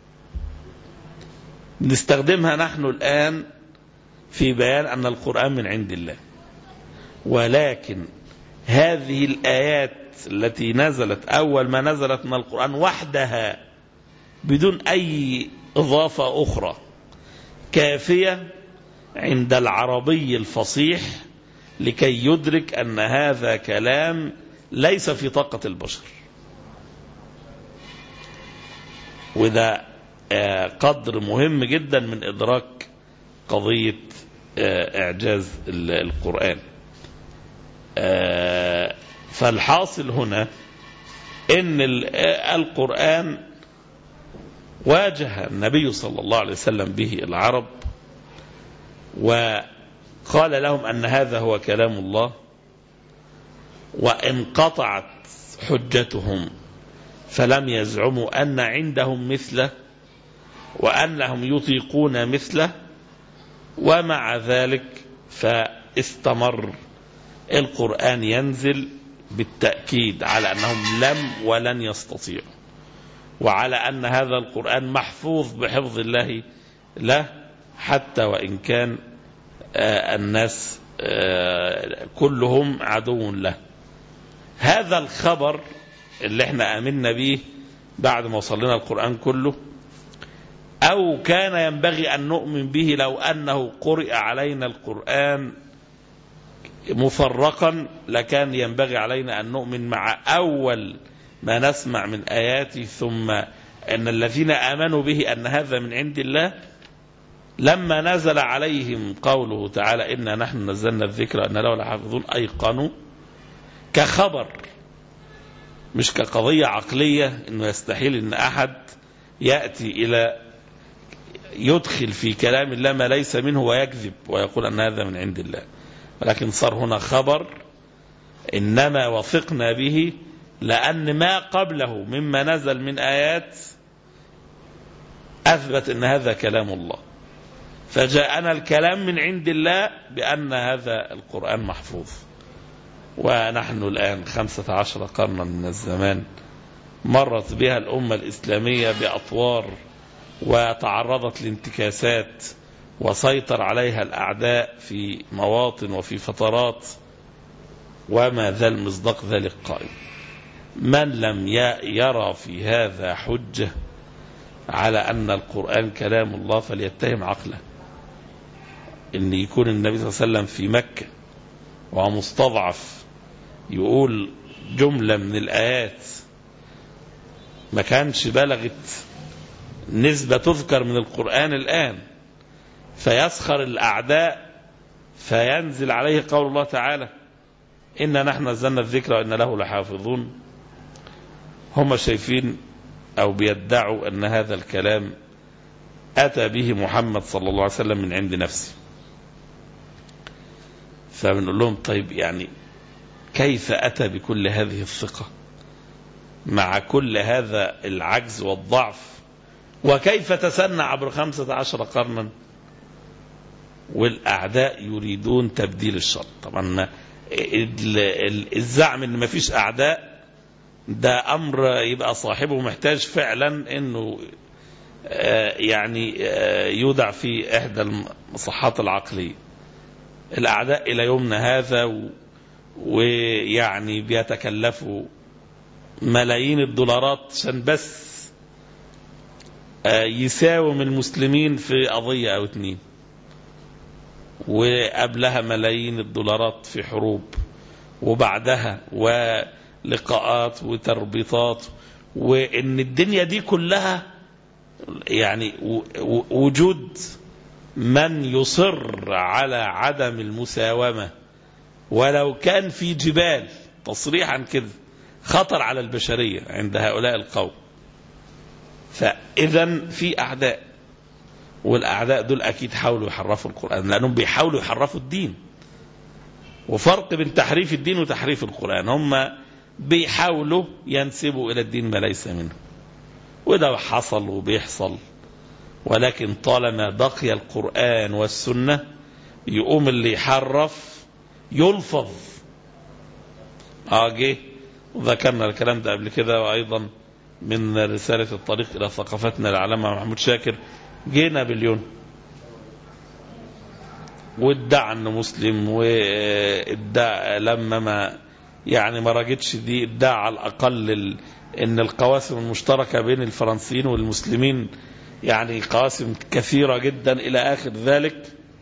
بنستخدمها نحن الآن في بيان أن القرآن من عند الله ولكن هذه الآيات التي نزلت أول ما نزلت من القرآن وحدها بدون أي إضافة أخرى كافية عند العربي الفصيح لكي يدرك أن هذا كلام ليس في طاقة البشر وده قدر مهم جدا من إدراك قضية إعجاز القرآن فالحاصل هنا ان القرآن واجه النبي صلى الله عليه وسلم به العرب وقال لهم أن هذا هو كلام الله وانقطعت حجتهم فلم يزعموا أن عندهم مثله وأنهم يطيقون مثله ومع ذلك فاستمر القرآن ينزل بالتأكيد على أنهم لم ولن يستطيعوا وعلى أن هذا القرآن محفوظ بحفظ الله له حتى وإن كان آه الناس آه كلهم عدو له هذا الخبر اللي احنا آمنا به بعد ما وصلنا القرآن كله أو كان ينبغي أن نؤمن به لو أنه قرئ علينا القرآن مفرقا لكان ينبغي علينا أن نؤمن مع أول ما نسمع من آياته ثم أن الذين آمنوا به أن هذا من عند الله لما نزل عليهم قوله تعالى إنا نحن نزلنا الذكر أن له لحافظون أيقنوا كخبر مش كقضية عقلية إنه يستحيل إن أحد يأتي إلى يدخل في كلام الله ما ليس منه ويكذب ويقول أن هذا من عند الله ولكن صار هنا خبر إنما وثقنا به لأن ما قبله مما نزل من آيات أثبت أن هذا كلام الله فجاءنا الكلام من عند الله بأن هذا القرآن محفوظ ونحن الآن خمسة عشر قرنا من الزمان مرت بها الأمة الإسلامية بأطوار وتعرضت لانتكاسات وسيطر عليها الأعداء في مواطن وفي فترات وما ذا المصداق ذلك قائم من لم يرى في هذا حجة على أن القرآن كلام الله فليتهم عقله أن يكون النبي صلى الله عليه وسلم في مكة ومستضعف يقول جملة من الآيات ما كانش بلغت نسبة تذكر من القرآن الآن فيسخر الأعداء فينزل عليه قول الله تعالى إنا نحن نزلنا الذكر وإن له لحافظون هم شايفين أو بيدعوا أن هذا الكلام أتى به محمد صلى الله عليه وسلم من عند نفسه فبنقول لهم طيب يعني كيف أتى بكل هذه الثقة مع كل هذا العجز والضعف وكيف تسنى عبر خمسة عشر قرنا والأعداء يريدون تبديل الشر طبعا الزعم ان ما فيش أعداء ده أمر يبقى صاحبه محتاج فعلا أنه يعني يودع في إحدى المصحات العقلية الأعداء إلى يومنا هذا ويعني بيتكلفوا ملايين الدولارات عشان بس يساوم المسلمين في قضية أو اتنين وقبلها ملايين الدولارات في حروب وبعدها ولقاءات وتربيطات وإن الدنيا دي كلها يعني وجود من يصر على عدم المساومة ولو كان في جبال تصريحا كده خطر على البشرية عند هؤلاء القوم فإذا في أعداء والأعداء دول أكيد حاولوا يحرفوا القرآن لأنهم بيحاولوا يحرفوا الدين وفرق بين تحريف الدين وتحريف القرآن هم بيحاولوا ينسبوا إلى الدين ما ليس منه وده حصل وبيحصل ولكن طالما بقي القرآن والسنة يقوم اللي يحرف يلفظ اه جه وذكرنا الكلام ده قبل كده وأيضا من رسالة الطريق إلى ثقافتنا العلامة محمود شاكر جه نابليون وادعى انه مسلم وادعى لما ما يعني ما راجتش دي ادعى على الاقل ال... ان القواسم المشتركه بين الفرنسيين والمسلمين يعني قواسم كثيره جدا الى اخر ذلك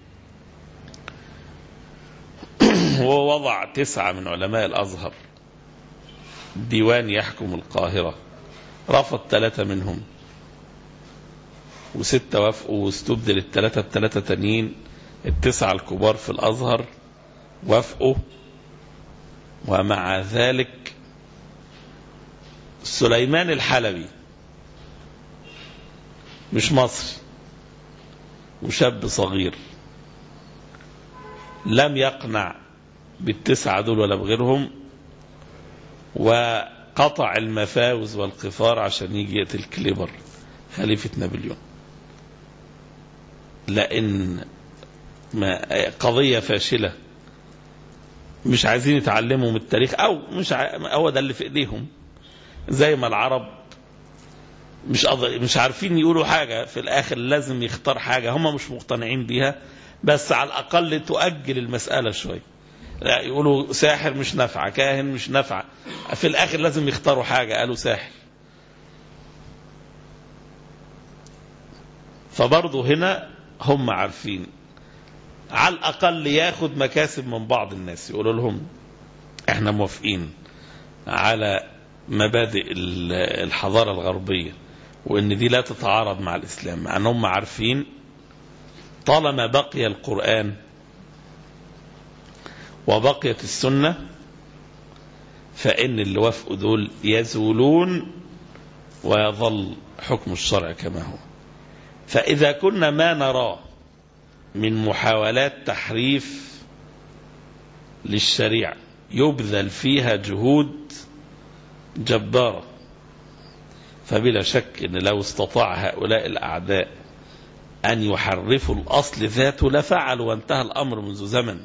ووضع تسعه من علماء الازهر ديوان يحكم القاهره رفض ثلاثه منهم وستة وافقوا واستبدل الثلاثة بثلاثة تانيين التسعة الكبار في الأزهر وافقوا ومع ذلك سليمان الحلبي مش مصري وشاب صغير لم يقنع بالتسعة دول ولا بغيرهم وقطع المفاوز والقفار عشان يجي يقتل كليبر خليفة نابليون لأن ما قضية فاشلة مش عايزين يتعلموا من التاريخ أو مش ع... هو ده اللي في إيديهم زي ما العرب مش أض... مش عارفين يقولوا حاجة في الآخر لازم يختار حاجة هم مش مقتنعين بيها بس على الأقل تؤجل المسألة شوية لا يقولوا ساحر مش نافعة كاهن مش نافعة في الآخر لازم يختاروا حاجة قالوا ساحر فبرضه هنا هم عارفين على الأقل ياخد مكاسب من بعض الناس يقولوا لهم احنا موافقين على مبادئ الحضارة الغربية وان دي لا تتعارض مع الإسلام مع انهم عارفين طالما بقي القرآن وبقيت السنة فإن اللي وافقوا دول يزولون ويظل حكم الشرع كما هو فإذا كنا ما نراه من محاولات تحريف للشريعة يبذل فيها جهود جبارة فبلا شك أن لو استطاع هؤلاء الأعداء أن يحرفوا الأصل ذاته لفعلوا وانتهى الأمر منذ زمن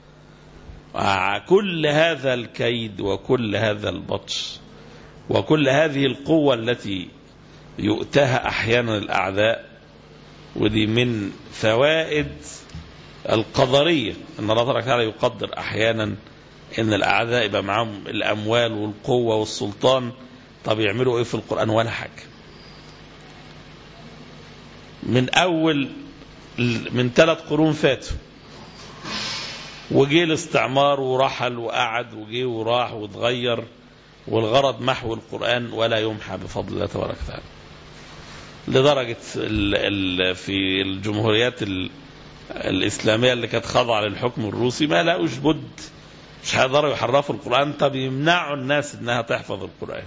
كل هذا الكيد وكل هذا البطش وكل هذه القوة التي يؤتاها أحيانا الأعداء ودي من فوائد القدرية أن الله تبارك وتعالى يقدر أحيانا أن الأعداء يبقى معاهم الأموال والقوة والسلطان طب يعملوا إيه في القرآن ولا حاجة من أول من ثلاث قرون فاتوا وجه الاستعمار ورحل وقعد وجه وراح واتغير والغرض محو القرآن ولا يمحى بفضل الله تبارك وتعالى لدرجة ال ال في الجمهوريات ال الإسلامية اللي كانت خاضعة للحكم الروسي ما لقوش بد مش هيقدروا يحرفوا القرآن طب يمنعوا الناس انها تحفظ القرآن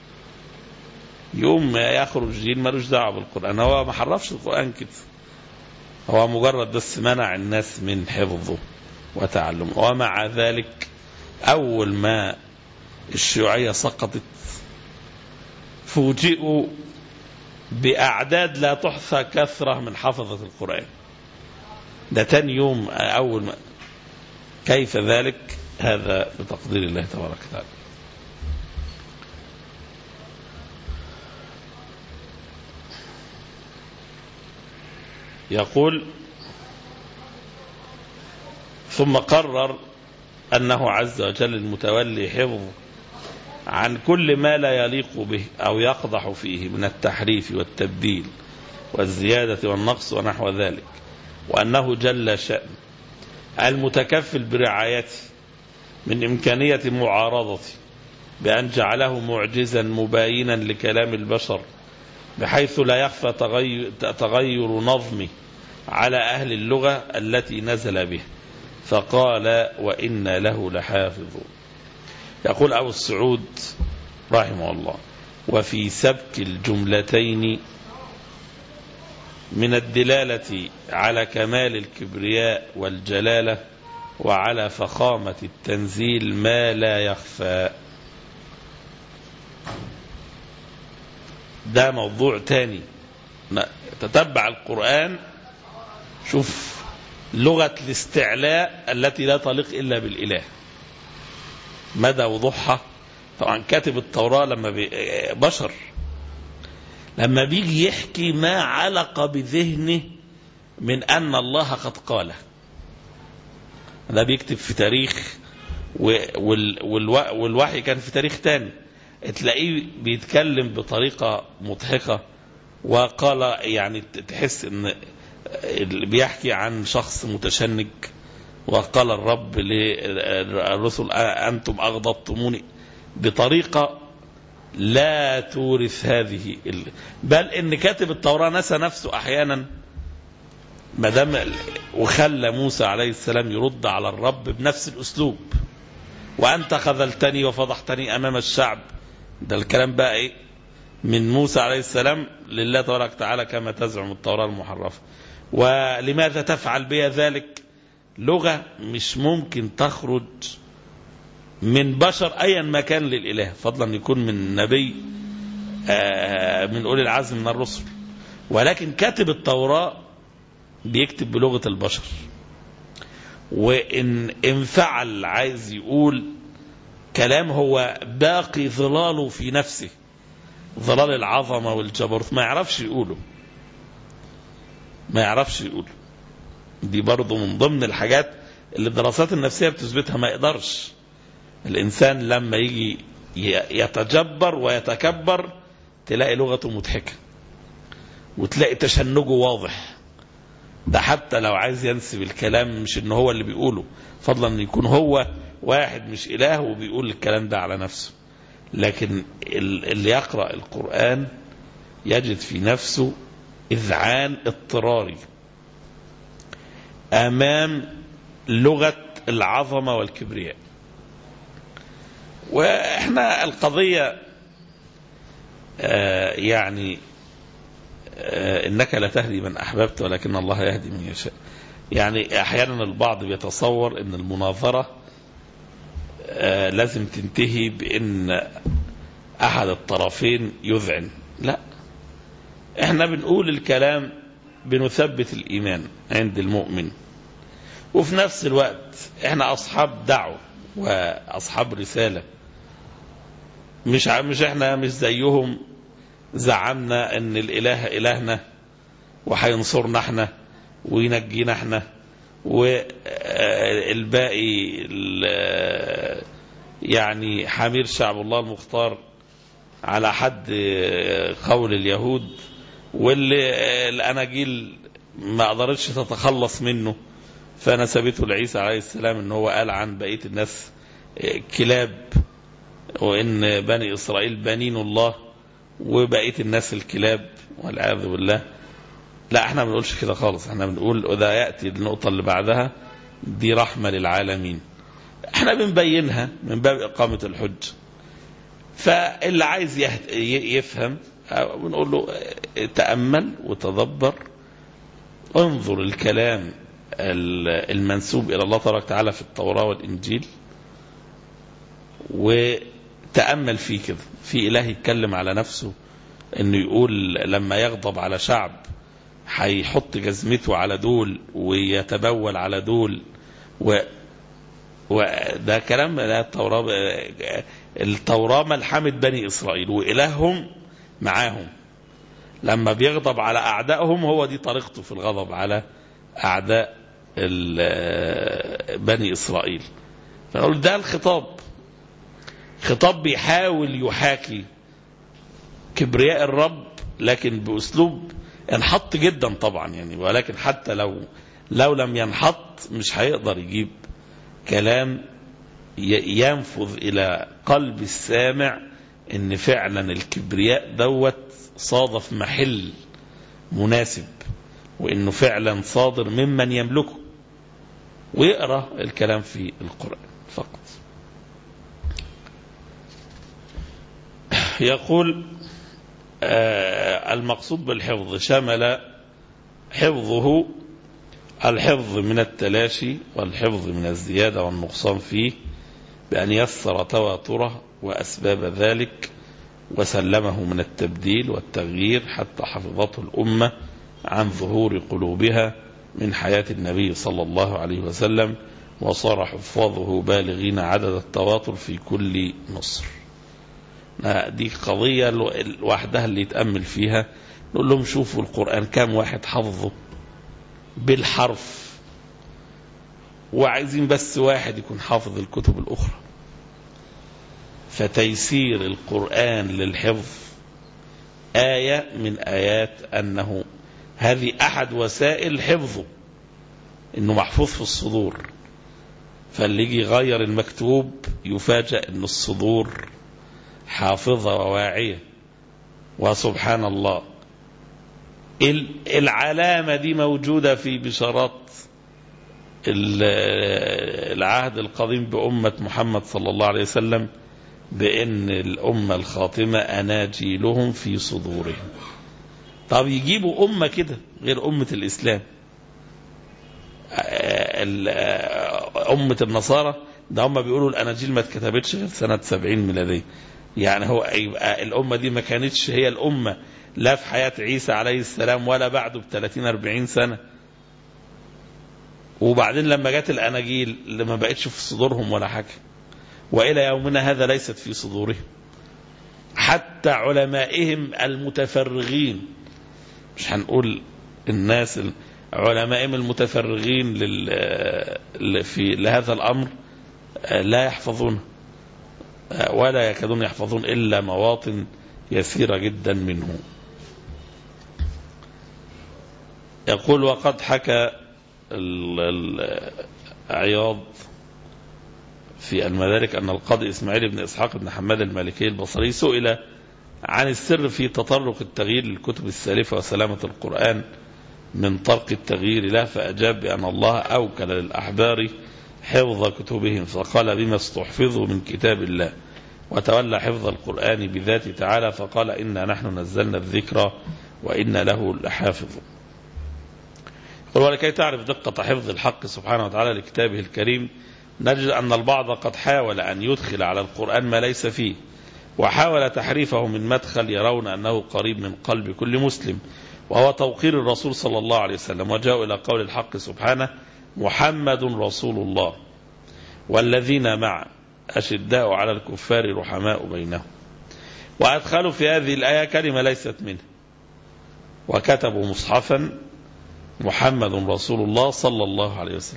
يوم يخرج جيل ملوش دعوه بالقرآن هو ما حرفش القرآن كده هو مجرد بس منع الناس من حفظه وتعلمه ومع ذلك أول ما الشيوعية سقطت فوجئوا بأعداد لا تحصى كثرة من حفظة القرآن ده تاني يوم أول ما كيف ذلك هذا بتقدير الله تبارك وتعالى يقول ثم قرر أنه عز وجل المتولي حفظ عن كل ما لا يليق به أو يقضح فيه من التحريف والتبديل والزيادة والنقص ونحو ذلك وأنه جل شأن المتكفل برعايته من إمكانية معارضته بأن جعله معجزا مباينا لكلام البشر بحيث لا يخفى تغير, تغير نظمه على أهل اللغة التي نزل به فقال وإن له لحافظون يقول أبو السعود رحمه الله وفي سبك الجملتين من الدلالة على كمال الكبرياء والجلالة وعلى فخامة التنزيل ما لا يخفى ده موضوع تاني تتبع القرآن شوف لغة الاستعلاء التي لا تليق إلا بالإله مدى وضوحها طبعا كاتب التوراة لما بي بشر لما بيجي يحكي ما علق بذهنه من أن الله قد قاله ده بيكتب في تاريخ والوحي كان في تاريخ تاني تلاقيه بيتكلم بطريقة مضحكة وقال يعني تحس ان بيحكي عن شخص متشنج وقال الرب للرسل أنتم أغضبتموني بطريقة لا تورث هذه بل إن كاتب التوراة نسى نفسه أحيانا ما دام وخلى موسى عليه السلام يرد على الرب بنفس الأسلوب وأنت خذلتني وفضحتني أمام الشعب ده الكلام بقى إيه من موسى عليه السلام لله تبارك وتعالى كما تزعم التوراة المحرفة ولماذا تفعل بها ذلك لغة مش ممكن تخرج من بشر أيا ما كان للإله فضلا يكون من نبي آه، من أولي العزم من الرسل ولكن كاتب التوراة بيكتب بلغة البشر وإن إن فعل عايز يقول كلام هو باقي ظلاله في نفسه ظلال العظمة والجبروت ما يعرفش يقوله ما يعرفش يقوله دي برضه من ضمن الحاجات اللي الدراسات النفسية بتثبتها ما يقدرش الإنسان لما يجي يتجبر ويتكبر تلاقي لغته مضحكة وتلاقي تشنجه واضح ده حتى لو عايز ينسب الكلام مش ان هو اللي بيقوله فضلا ان يكون هو واحد مش اله وبيقول الكلام ده على نفسه لكن اللي يقرأ القرآن يجد في نفسه إذعان اضطراري أمام لغة العظمة والكبرياء وإحنا القضية آه يعني آه إنك لا تهدي من أحببت ولكن الله يهدي من يشاء يعني أحيانا البعض بيتصور أن المناظرة آه لازم تنتهي بأن أحد الطرفين يذعن لا احنا بنقول الكلام بنثبت الإيمان عند المؤمن وفي نفس الوقت احنا أصحاب دعوة وأصحاب رسالة مش مش احنا مش زيهم زعمنا ان الاله الهنا وهينصرنا احنا وينجينا احنا والباقي يعني حمير شعب الله المختار على حد قول اليهود واللي الاناجيل ما قدرتش تتخلص منه فنسبته لعيسى عليه السلام ان هو قال عن بقيه الناس كلاب وان بني اسرائيل بنين الله وبقيه الناس الكلاب والعياذ بالله لا احنا ما بنقولش كده خالص احنا بنقول وده ياتي النقطه اللي بعدها دي رحمه للعالمين احنا بنبينها من باب اقامه الحج فاللي عايز يفهم بنقول له تامل وتدبر انظر الكلام المنسوب الى الله تبارك وتعالى في التوراه والانجيل وتامل فيه كده في اله يتكلم على نفسه انه يقول لما يغضب على شعب هيحط جزمته على دول ويتبول على دول و وده كلام لا التوراة التوراة ملحمة بني إسرائيل وإلههم معاهم لما بيغضب على أعدائهم هو دي طريقته في الغضب على أعداء بني إسرائيل فنقول ده الخطاب خطاب بيحاول يحاكي كبرياء الرب لكن بأسلوب انحط جدا طبعا يعني ولكن حتى لو لو لم ينحط مش هيقدر يجيب كلام ينفذ الى قلب السامع ان فعلا الكبرياء دوت صادف محل مناسب وانه فعلا صادر ممن يملكه ويقرا الكلام في القران فقط يقول آه المقصود بالحفظ شمل حفظه الحفظ من التلاشي والحفظ من الزيادة والنقصان فيه بأن يسر تواتره وأسباب ذلك وسلمه من التبديل والتغيير حتى حفظته الأمة عن ظهور قلوبها من حياة النبي صلى الله عليه وسلم وصار حفاظه بالغين عدد التواتر في كل مصر دي قضية لوحدها اللي يتأمل فيها نقول لهم شوفوا القرآن كام واحد حفظه بالحرف وعايزين بس واحد يكون حافظ الكتب الأخرى فتيسير القرآن للحفظ آية من آيات أنه هذه أحد وسائل حفظه إنه محفوظ في الصدور فاللي يجي يغير المكتوب يفاجأ أن الصدور حافظة وواعية وسبحان الله العلامة دي موجودة في بشارات العهد القديم بأمة محمد صلى الله عليه وسلم بأن الأمة الخاطمة أناجيلهم في صدورهم طب يجيبوا أمة كده غير أمة الإسلام أمة النصارى ده هم بيقولوا الأناجيل ما اتكتبتش غير سنة 70 ميلادية يعني هو يبقى الأمة دي ما كانتش هي الأمة لا في حياة عيسى عليه السلام ولا بعده ب 30 40 سنة وبعدين لما جت الأناجيل اللي ما بقتش في صدورهم ولا حاجة وإلى يومنا هذا ليست في صدورهم حتى علمائهم المتفرغين مش هنقول الناس علمائهم المتفرغين لل في لهذا الأمر لا يحفظون ولا يكادون يحفظون إلا مواطن يسيرة جدا منه يقول وقد حكى عياض في المدارك أن القاضي إسماعيل بن إسحاق بن حماد المالكي البصري سئل عن السر في تطرق التغيير للكتب السالفة وسلامة القرآن من طرق التغيير له فأجاب بأن الله أوكل للأحبار حفظ كتبهم فقال بما استحفظوا من كتاب الله وتولى حفظ القرآن بذاته تعالى فقال إنا نحن نزلنا الذكر وإنا له لحافظ ولكي تعرف دقة حفظ الحق سبحانه وتعالى لكتابه الكريم نجد أن البعض قد حاول أن يدخل على القرآن ما ليس فيه وحاول تحريفه من مدخل يرون أنه قريب من قلب كل مسلم وهو توقير الرسول صلى الله عليه وسلم وجاءوا إلى قول الحق سبحانه محمد رسول الله والذين معه أشداء على الكفار رحماء بينهم وأدخلوا في هذه الآية كلمة ليست منه وكتبوا مصحفا محمد رسول الله صلى الله عليه وسلم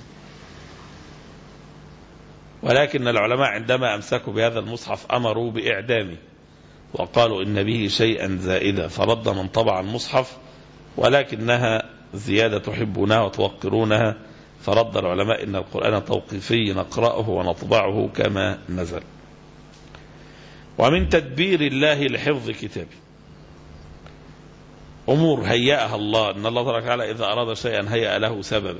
ولكن العلماء عندما أمسكوا بهذا المصحف أمروا بإعدامه وقالوا إن به شيئا زائدا فرد من طبع المصحف ولكنها زيادة تحبونها وتوقرونها فرد العلماء إن القرآن توقيفي نقرأه ونطبعه كما نزل ومن تدبير الله لحفظ كتابه أمور هيأها الله أن الله تبارك وتعالى إذا أراد شيئا هيأ له سببا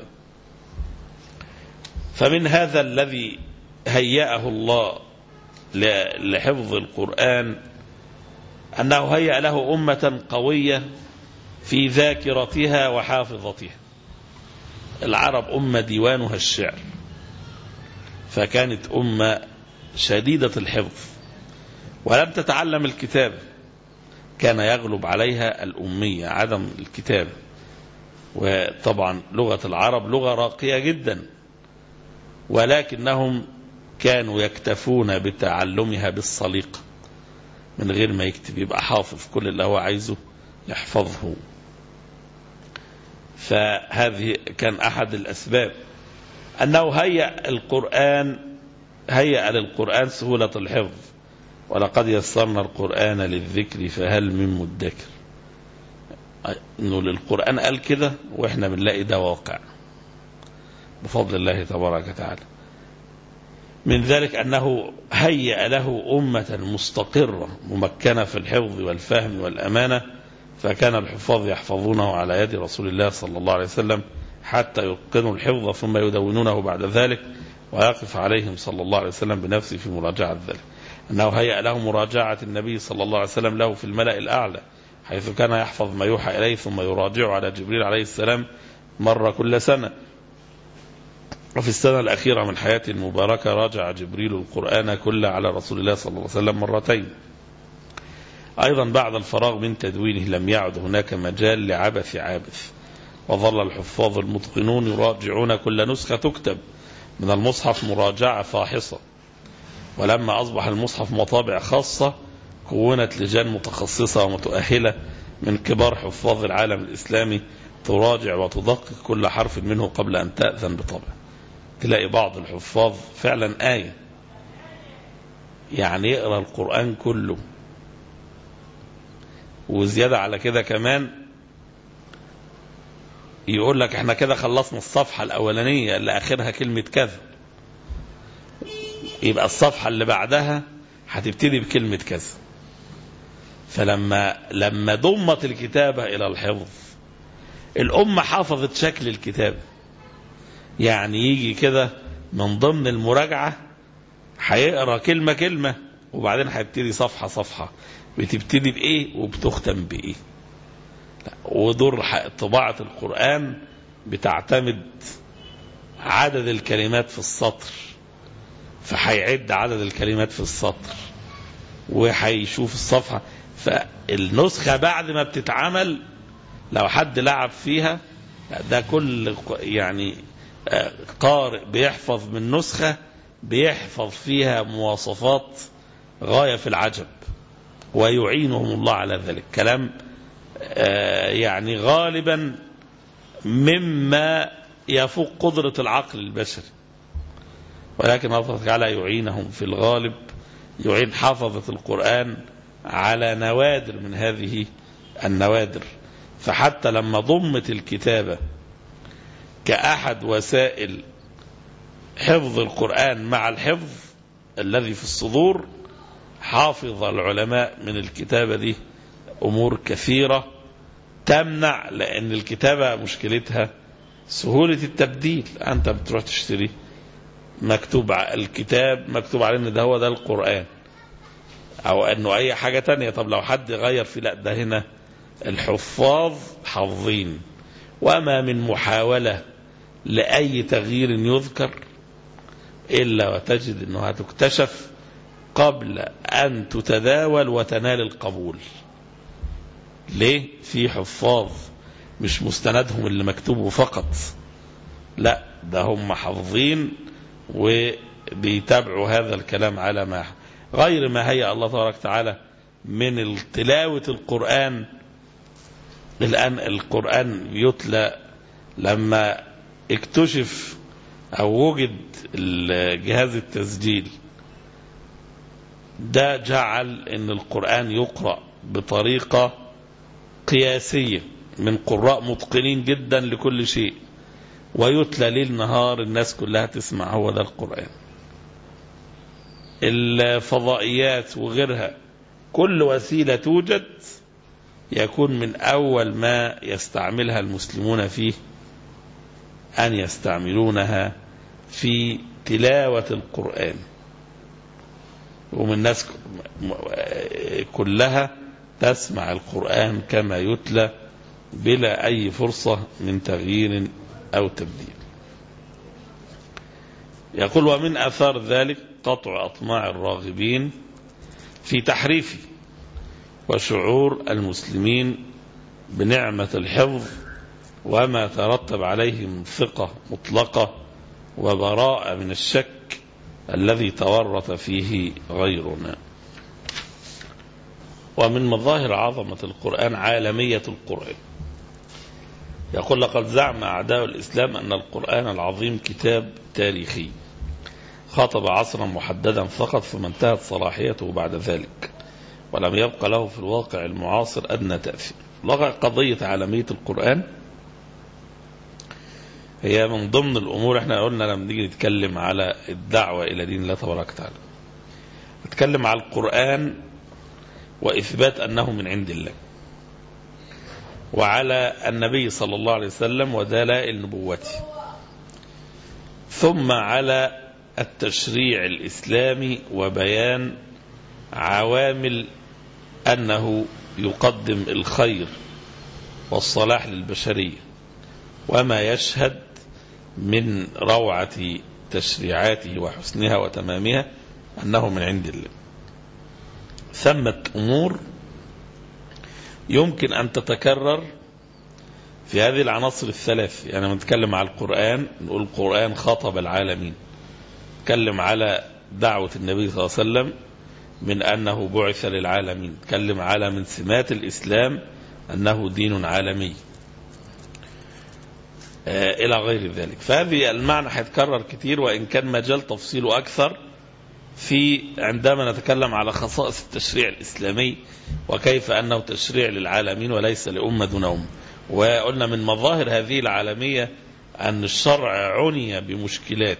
فمن هذا الذي هيأه الله لحفظ القرآن أنه هيأ له أمة قوية في ذاكرتها وحافظتها العرب أمة ديوانها الشعر فكانت أمة شديدة الحفظ ولم تتعلم الكتاب كان يغلب عليها الأمية عدم الكتاب وطبعا لغة العرب لغة راقية جدا ولكنهم كانوا يكتفون بتعلمها بالصليقة من غير ما يكتب يبقى حافظ كل اللي هو عايزه يحفظه فهذه كان أحد الأسباب أنه هيأ القرآن هيأ للقرآن سهولة الحفظ ولقد يسرنا القرآن للذكر فهل من مدكر انه للقرآن قال كده واحنا بنلاقي ده واقع بفضل الله تبارك وتعالى من ذلك أنه هيأ له أمة مستقرة ممكنة في الحفظ والفهم والأمانة فكان الحفاظ يحفظونه على يد رسول الله صلى الله عليه وسلم حتى يتقنوا الحفظ ثم يدونونه بعد ذلك ويقف عليهم صلى الله عليه وسلم بنفسه في مراجعة ذلك أنه هيأ له مراجعة النبي صلى الله عليه وسلم له في الملأ الأعلى حيث كان يحفظ ما يوحى إليه ثم يراجعه على جبريل عليه السلام مرة كل سنة وفي السنة الأخيرة من حياته المباركة راجع جبريل القرآن كله على رسول الله صلى الله عليه وسلم مرتين أيضا بعد الفراغ من تدوينه لم يعد هناك مجال لعبث عابث وظل الحفاظ المتقنون يراجعون كل نسخة تكتب من المصحف مراجعة فاحصة ولما أصبح المصحف مطابع خاصة كونت لجان متخصصة ومتؤهلة من كبار حفاظ العالم الإسلامي تراجع وتدقق كل حرف منه قبل أن تأذن بطبع تلاقي بعض الحفاظ فعلا آية يعني يقرأ القرآن كله وزيادة على كده كمان يقول لك احنا كده خلصنا الصفحة الأولانية اللي آخرها كلمة كذا يبقى الصفحة اللي بعدها هتبتدي بكلمة كذا فلما لما ضمت الكتابة إلى الحفظ الأمة حافظت شكل الكتاب يعني يجي كده من ضمن المراجعة هيقرا كلمة كلمة وبعدين هيبتدي صفحة صفحة بتبتدي بإيه وبتختم بإيه لا، ودور ح- طباعة القرآن بتعتمد عدد الكلمات في السطر فهيعد عدد الكلمات في السطر وهيشوف الصفحة فالنسخة بعد ما بتتعمل لو حد لعب فيها ده كل ق- يعني آه، قارئ بيحفظ من نسخة بيحفظ فيها مواصفات غاية في العجب ويعينهم الله على ذلك كلام آه، يعني غالبا مما يفوق قدرة العقل البشري ولكن الله تعالى يعينهم في الغالب يعين حافظة القرآن على نوادر من هذه النوادر فحتى لما ضمت الكتابة كأحد وسائل حفظ القرآن مع الحفظ الذي في الصدور حافظ العلماء من الكتابة دي أمور كثيرة تمنع لأن الكتابة مشكلتها سهولة التبديل أنت بتروح تشتري مكتوب ع- الكتاب مكتوب عليه ان ده هو ده القرآن او انه اي حاجة تانية طب لو حد غير في لا ده هنا الحفاظ حافظين وما من محاولة لأي تغيير يذكر إلا وتجد أنها تكتشف قبل أن تتداول وتنال القبول ليه؟ في حفاظ مش مستندهم اللي مكتوبه فقط لا ده هم حافظين وبيتابعوا هذا الكلام على ما غير ما هيأ الله تبارك وتعالى من تلاوة القرآن الآن القرآن يتلى لما اكتشف أو وجد جهاز التسجيل ده جعل ان القرآن يقرأ بطريقة قياسية من قراء متقنين جدا لكل شيء ويتلى ليل نهار الناس كلها تسمع هو ده القرآن الفضائيات وغيرها كل وسيلة توجد يكون من أول ما يستعملها المسلمون فيه أن يستعملونها في تلاوة القرآن ومن الناس كلها تسمع القرآن كما يتلى بلا أي فرصة من تغيير أو تبديل يقول ومن أثار ذلك قطع أطماع الراغبين في تحريفه وشعور المسلمين بنعمة الحفظ وما ترتب عليه من ثقة مطلقة وبراءة من الشك الذي تورط فيه غيرنا ومن مظاهر عظمة القرآن عالمية القرآن يقول لقد زعم أعداء الإسلام أن القرآن العظيم كتاب تاريخي خاطب عصرا محددا فقط ثم انتهت صلاحيته بعد ذلك ولم يبقى له في الواقع المعاصر أدنى تأثير لغة قضية عالمية القرآن هي من ضمن الأمور احنا قلنا لما نيجي نتكلم على الدعوة إلى دين الله تبارك وتعالى نتكلم على القرآن وإثبات أنه من عند الله وعلى النبي صلى الله عليه وسلم ودلائل نبوته ثم على التشريع الإسلامي وبيان عوامل أنه يقدم الخير والصلاح للبشرية وما يشهد من روعة تشريعاته وحسنها وتمامها أنه من عند الله ثمة أمور يمكن أن تتكرر في هذه العناصر الثلاث يعني نتكلم على القرآن نقول القرآن خاطب العالمين نتكلم على دعوة النبي صلى الله عليه وسلم من أنه بعث للعالمين نتكلم على من سمات الإسلام أنه دين عالمي آه إلى غير ذلك فهذه المعنى هيتكرر كتير وإن كان مجال تفصيله أكثر في عندما نتكلم على خصائص التشريع الإسلامي وكيف أنه تشريع للعالمين وليس لأمة دون أمة وقلنا من مظاهر هذه العالمية أن الشرع عني بمشكلات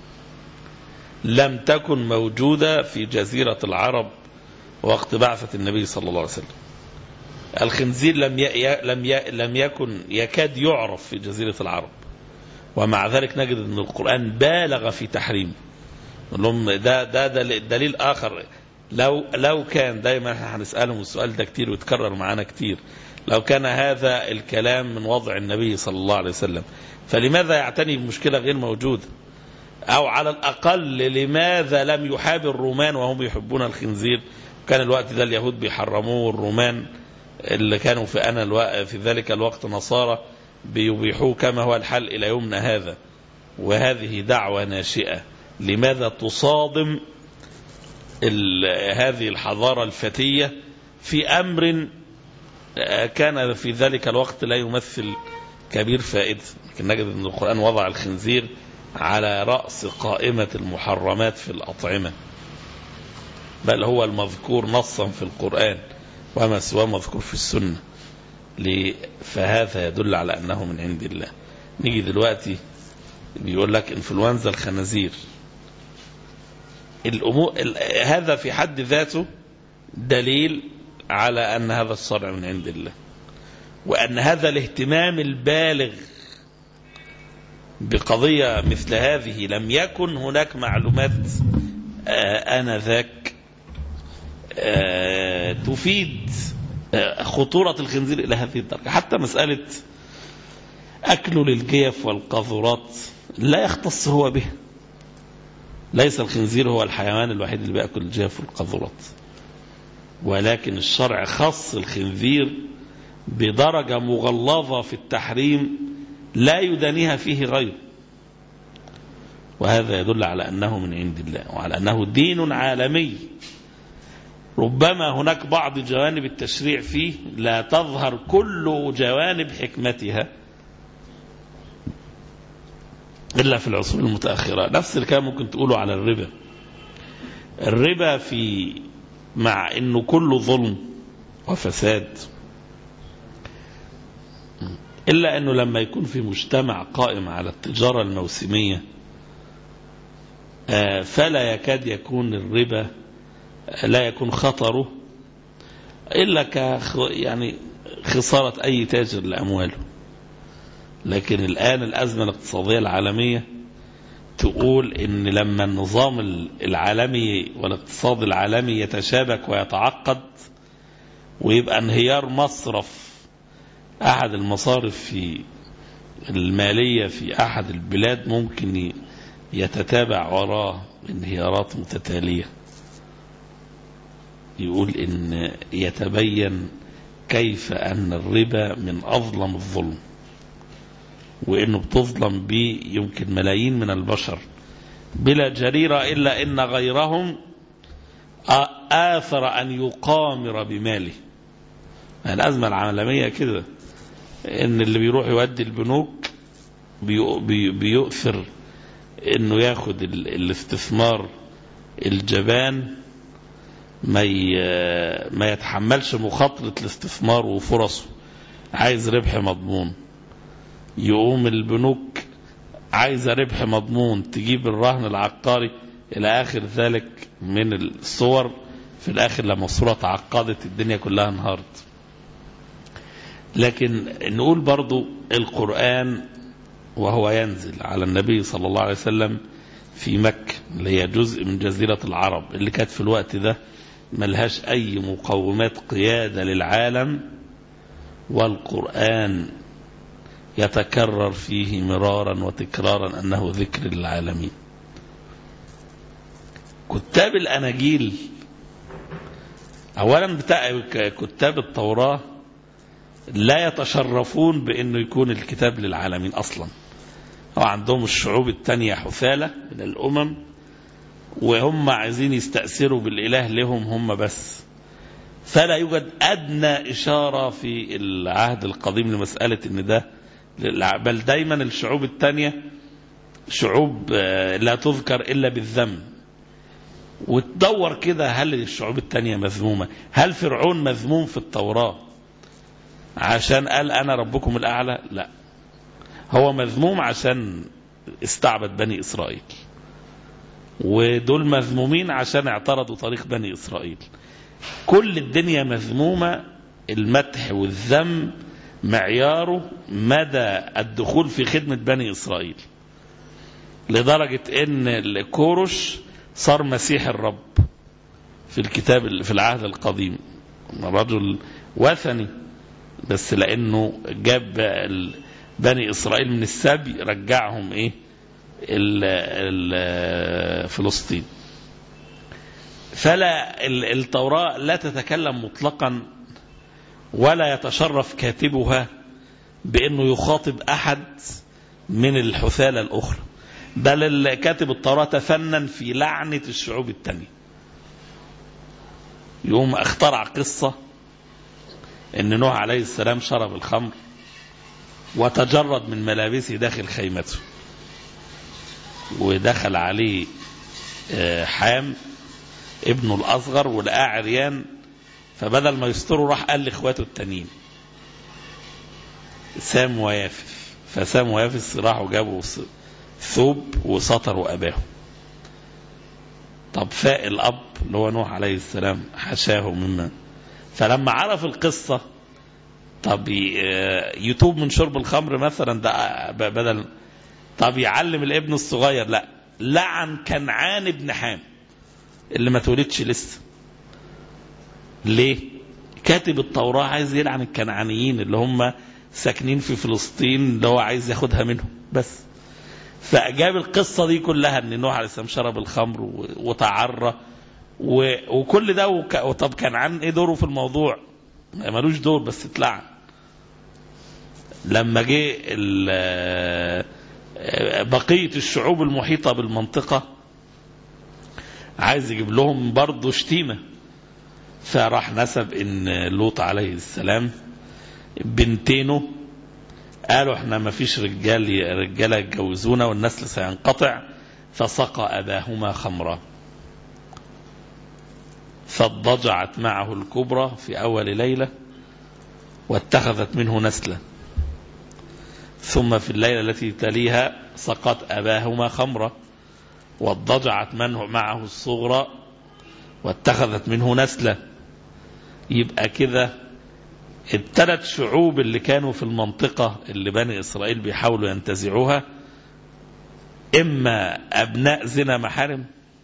لم تكن موجودة في جزيرة العرب وقت بعثة النبي صلى الله عليه وسلم الخنزير لم ي... لم ي... لم يكن يكاد يعرف في جزيرة العرب ومع ذلك نجد أن القرآن بالغ في تحريمه لهم ده ده دليل آخر لو لو كان دايما احنا هنسالهم السؤال ده كتير ويتكرر معانا كتير لو كان هذا الكلام من وضع النبي صلى الله عليه وسلم فلماذا يعتني بمشكله غير موجوده او على الاقل لماذا لم يحاب الرومان وهم يحبون الخنزير كان الوقت ده اليهود بيحرموه الرومان اللي كانوا في انا الوقت في ذلك الوقت نصارى بيبيحوه كما هو الحال الى يومنا هذا وهذه دعوه ناشئه لماذا تصادم هذه الحضاره الفتيه في امر كان في ذلك الوقت لا يمثل كبير فائده لكن نجد ان القران وضع الخنزير على راس قائمه المحرمات في الاطعمه بل هو المذكور نصا في القرآن وما سواه مذكور في السنة فهذا يدل على أنه من عند الله نيجي دلوقتي بيقول لك انفلونزا الخنازير الأمور هذا في حد ذاته دليل على أن هذا الشرع من عند الله وأن هذا الاهتمام البالغ بقضية مثل هذه لم يكن هناك معلومات آنذاك آه تفيد آه خطورة الخنزير إلى هذه الدرجة حتى مسألة أكله للجيف والقاذورات لا يختص هو به ليس الخنزير هو الحيوان الوحيد اللي بيأكل الجيف والقاذورات ولكن الشرع خص الخنزير بدرجة مغلظة في التحريم لا يدانيها فيه غيره وهذا يدل على أنه من عند الله وعلى أنه دين عالمي ربما هناك بعض جوانب التشريع فيه لا تظهر كل جوانب حكمتها إلا في العصور المتأخرة نفس اللي كان ممكن تقوله على الربا الربا في مع أنه كله ظلم وفساد إلا أنه لما يكون في مجتمع قائم على التجارة الموسمية فلا يكاد يكون الربا لا يكون خطره إلا ك يعني خسارة أي تاجر لأمواله لكن الآن الأزمة الاقتصادية العالمية تقول إن لما النظام العالمي والاقتصاد العالمي يتشابك ويتعقد ويبقى انهيار مصرف أحد المصارف في المالية في أحد البلاد ممكن يتتابع وراه انهيارات متتاليه يقول ان يتبين كيف ان الربا من اظلم الظلم وانه بتظلم به يمكن ملايين من البشر بلا جريرة الا ان غيرهم آثر ان يقامر بماله الازمة العالمية كده ان اللي بيروح يودي البنوك بيؤثر انه ياخد الاستثمار الجبان ما ما يتحملش مخاطرة الاستثمار وفرصه عايز ربح مضمون يقوم البنوك عايزة ربح مضمون تجيب الرهن العقاري إلى آخر ذلك من الصور في الآخر لما الصورة تعقدت الدنيا كلها انهارت لكن نقول برضو القرآن وهو ينزل على النبي صلى الله عليه وسلم في مكة اللي هي جزء من جزيرة العرب اللي كانت في الوقت ده ملهاش أي مقومات قيادة للعالم والقرآن يتكرر فيه مرارا وتكرارا أنه ذكر للعالمين كتاب الأناجيل أولا بتاع كتاب التوراة لا يتشرفون بأنه يكون الكتاب للعالمين أصلا هو عندهم الشعوب التانية حثالة من الأمم وهم عايزين يستأثروا بالإله لهم هم بس فلا يوجد أدنى إشارة في العهد القديم لمسألة إن ده بل دايما الشعوب التانية شعوب لا تذكر إلا بالذم وتدور كده هل الشعوب التانية مذمومة هل فرعون مذموم في التوراة عشان قال أنا ربكم الأعلى لا هو مذموم عشان استعبد بني إسرائيل ودول مذمومين عشان اعترضوا طريق بني إسرائيل كل الدنيا مذمومة المدح والذم معياره مدى الدخول في خدمة بني إسرائيل لدرجة ان الكورش صار مسيح الرب في الكتاب في العهد القديم رجل وثني بس لانه جاب ال- بني اسرائيل من السبي رجعهم ايه ال ال فلسطين فلا ال- التوراة لا تتكلم مطلقا ولا يتشرف كاتبها بانه يخاطب احد من الحثالة الاخرى بل ال- كاتب التوراة تفنن في لعنة الشعوب التانية يوم اخترع قصة ان نوح عليه السلام شرب الخمر وتجرد من ملابسه داخل خيمته ودخل عليه آه، حام ابنه الاصغر ولقاه عريان فبدل ما يستره راح قال لاخواته التانيين سام ويافث فسام ويافث راحوا جابوا س- ثوب وسطروا اباه طب فاق الاب اللي هو نوح عليه السلام حشاه مما فلما عرف القصه طب ي- آه، يتوب من شرب الخمر مثلا ده آه، ب- بدل طب يعلم الابن الصغير لا لعن كنعان ابن حام اللي ما اتولدش لسه ليه كاتب التوراة عايز يلعن الكنعانيين اللي هم ساكنين في فلسطين اللي هو عايز ياخدها منهم بس فجاب القصة دي كلها ان نوح عليه السلام شرب الخمر و- وتعرى و... وكل ده وك... طب كنعان ايه دوره في الموضوع ملوش دور بس اتلعن لما جه ال- بقية الشعوب المحيطة بالمنطقة عايز يجيب لهم برضه شتيمة فراح نسب ان لوط عليه السلام بنتينه قالوا احنا ما فيش رجال رجاله يتجوزونا والنسل سينقطع فسقى اباهما خمرا فاضطجعت معه الكبرى في اول ليله واتخذت منه نسلا ثم في الليله التي تليها سقت اباهما خمرا واضطجعت منه معه الصغرى واتخذت منه نسلا يبقى كده الثلاث شعوب اللي كانوا في المنطقة اللي بني إسرائيل بيحاولوا ينتزعوها إما أبناء زنا محارم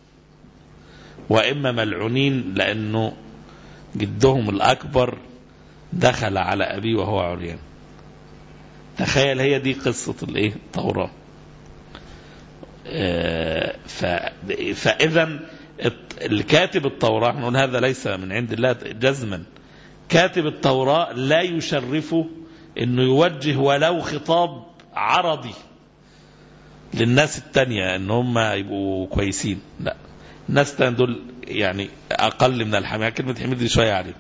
وإما ملعونين لأنه جدهم الأكبر دخل على أبيه وهو عريان تخيل هي دي قصة الإيه التوراة آه، ف- فإذا الت- الكاتب التوراة نقول هذا ليس من عند الله جزما كاتب التوراة لا يشرفه انه يوجه ولو خطاب عرضي للناس التانية ان هم يبقوا كويسين لا الناس التانية دول يعني اقل من الحمية كلمة حميد دي شوية عليه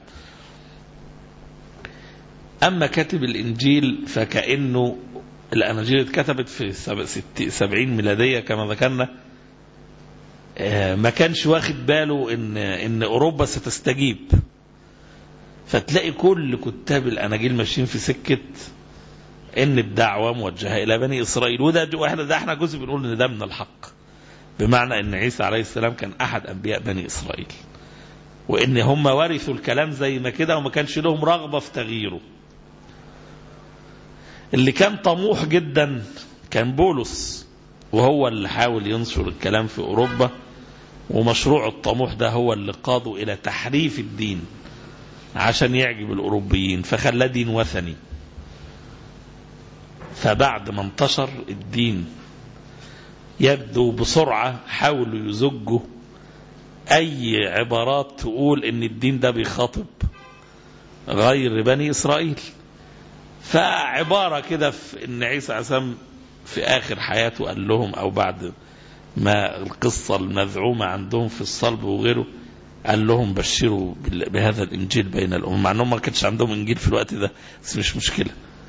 اما كاتب الانجيل فكأنه الاناجيل اتكتبت في سب- ست- سبعين ميلادية كما ذكرنا آه، ما كانش واخد باله ان ان اوروبا ستستجيب فتلاقي كل كتاب الاناجيل ماشيين في سكه ان الدعوه موجهه الى بني اسرائيل وده جو- احنا ده احنا جزء بنقول ان ده من الحق بمعنى ان عيسى عليه السلام كان احد انبياء بني اسرائيل وان هم ورثوا الكلام زي ما كده وما كانش لهم رغبه في تغييره اللي كان طموح جدا كان بولس وهو اللي حاول ينشر الكلام في اوروبا ومشروع الطموح ده هو اللي قاده الى تحريف الدين عشان يعجب الأوروبيين فخلاه دين وثني فبعد ما انتشر الدين يبدو بسرعة حاولوا يزجوا أي عبارات تقول إن الدين ده بيخاطب غير بني إسرائيل فعبارة كده في إن عيسى عسام في آخر حياته قال لهم أو بعد ما القصة المزعومة عندهم في الصلب وغيره قال لهم بشروا بال- بهذا الانجيل بين الامم مع انهم ما كانش عندهم انجيل في الوقت ده بس مش مشكله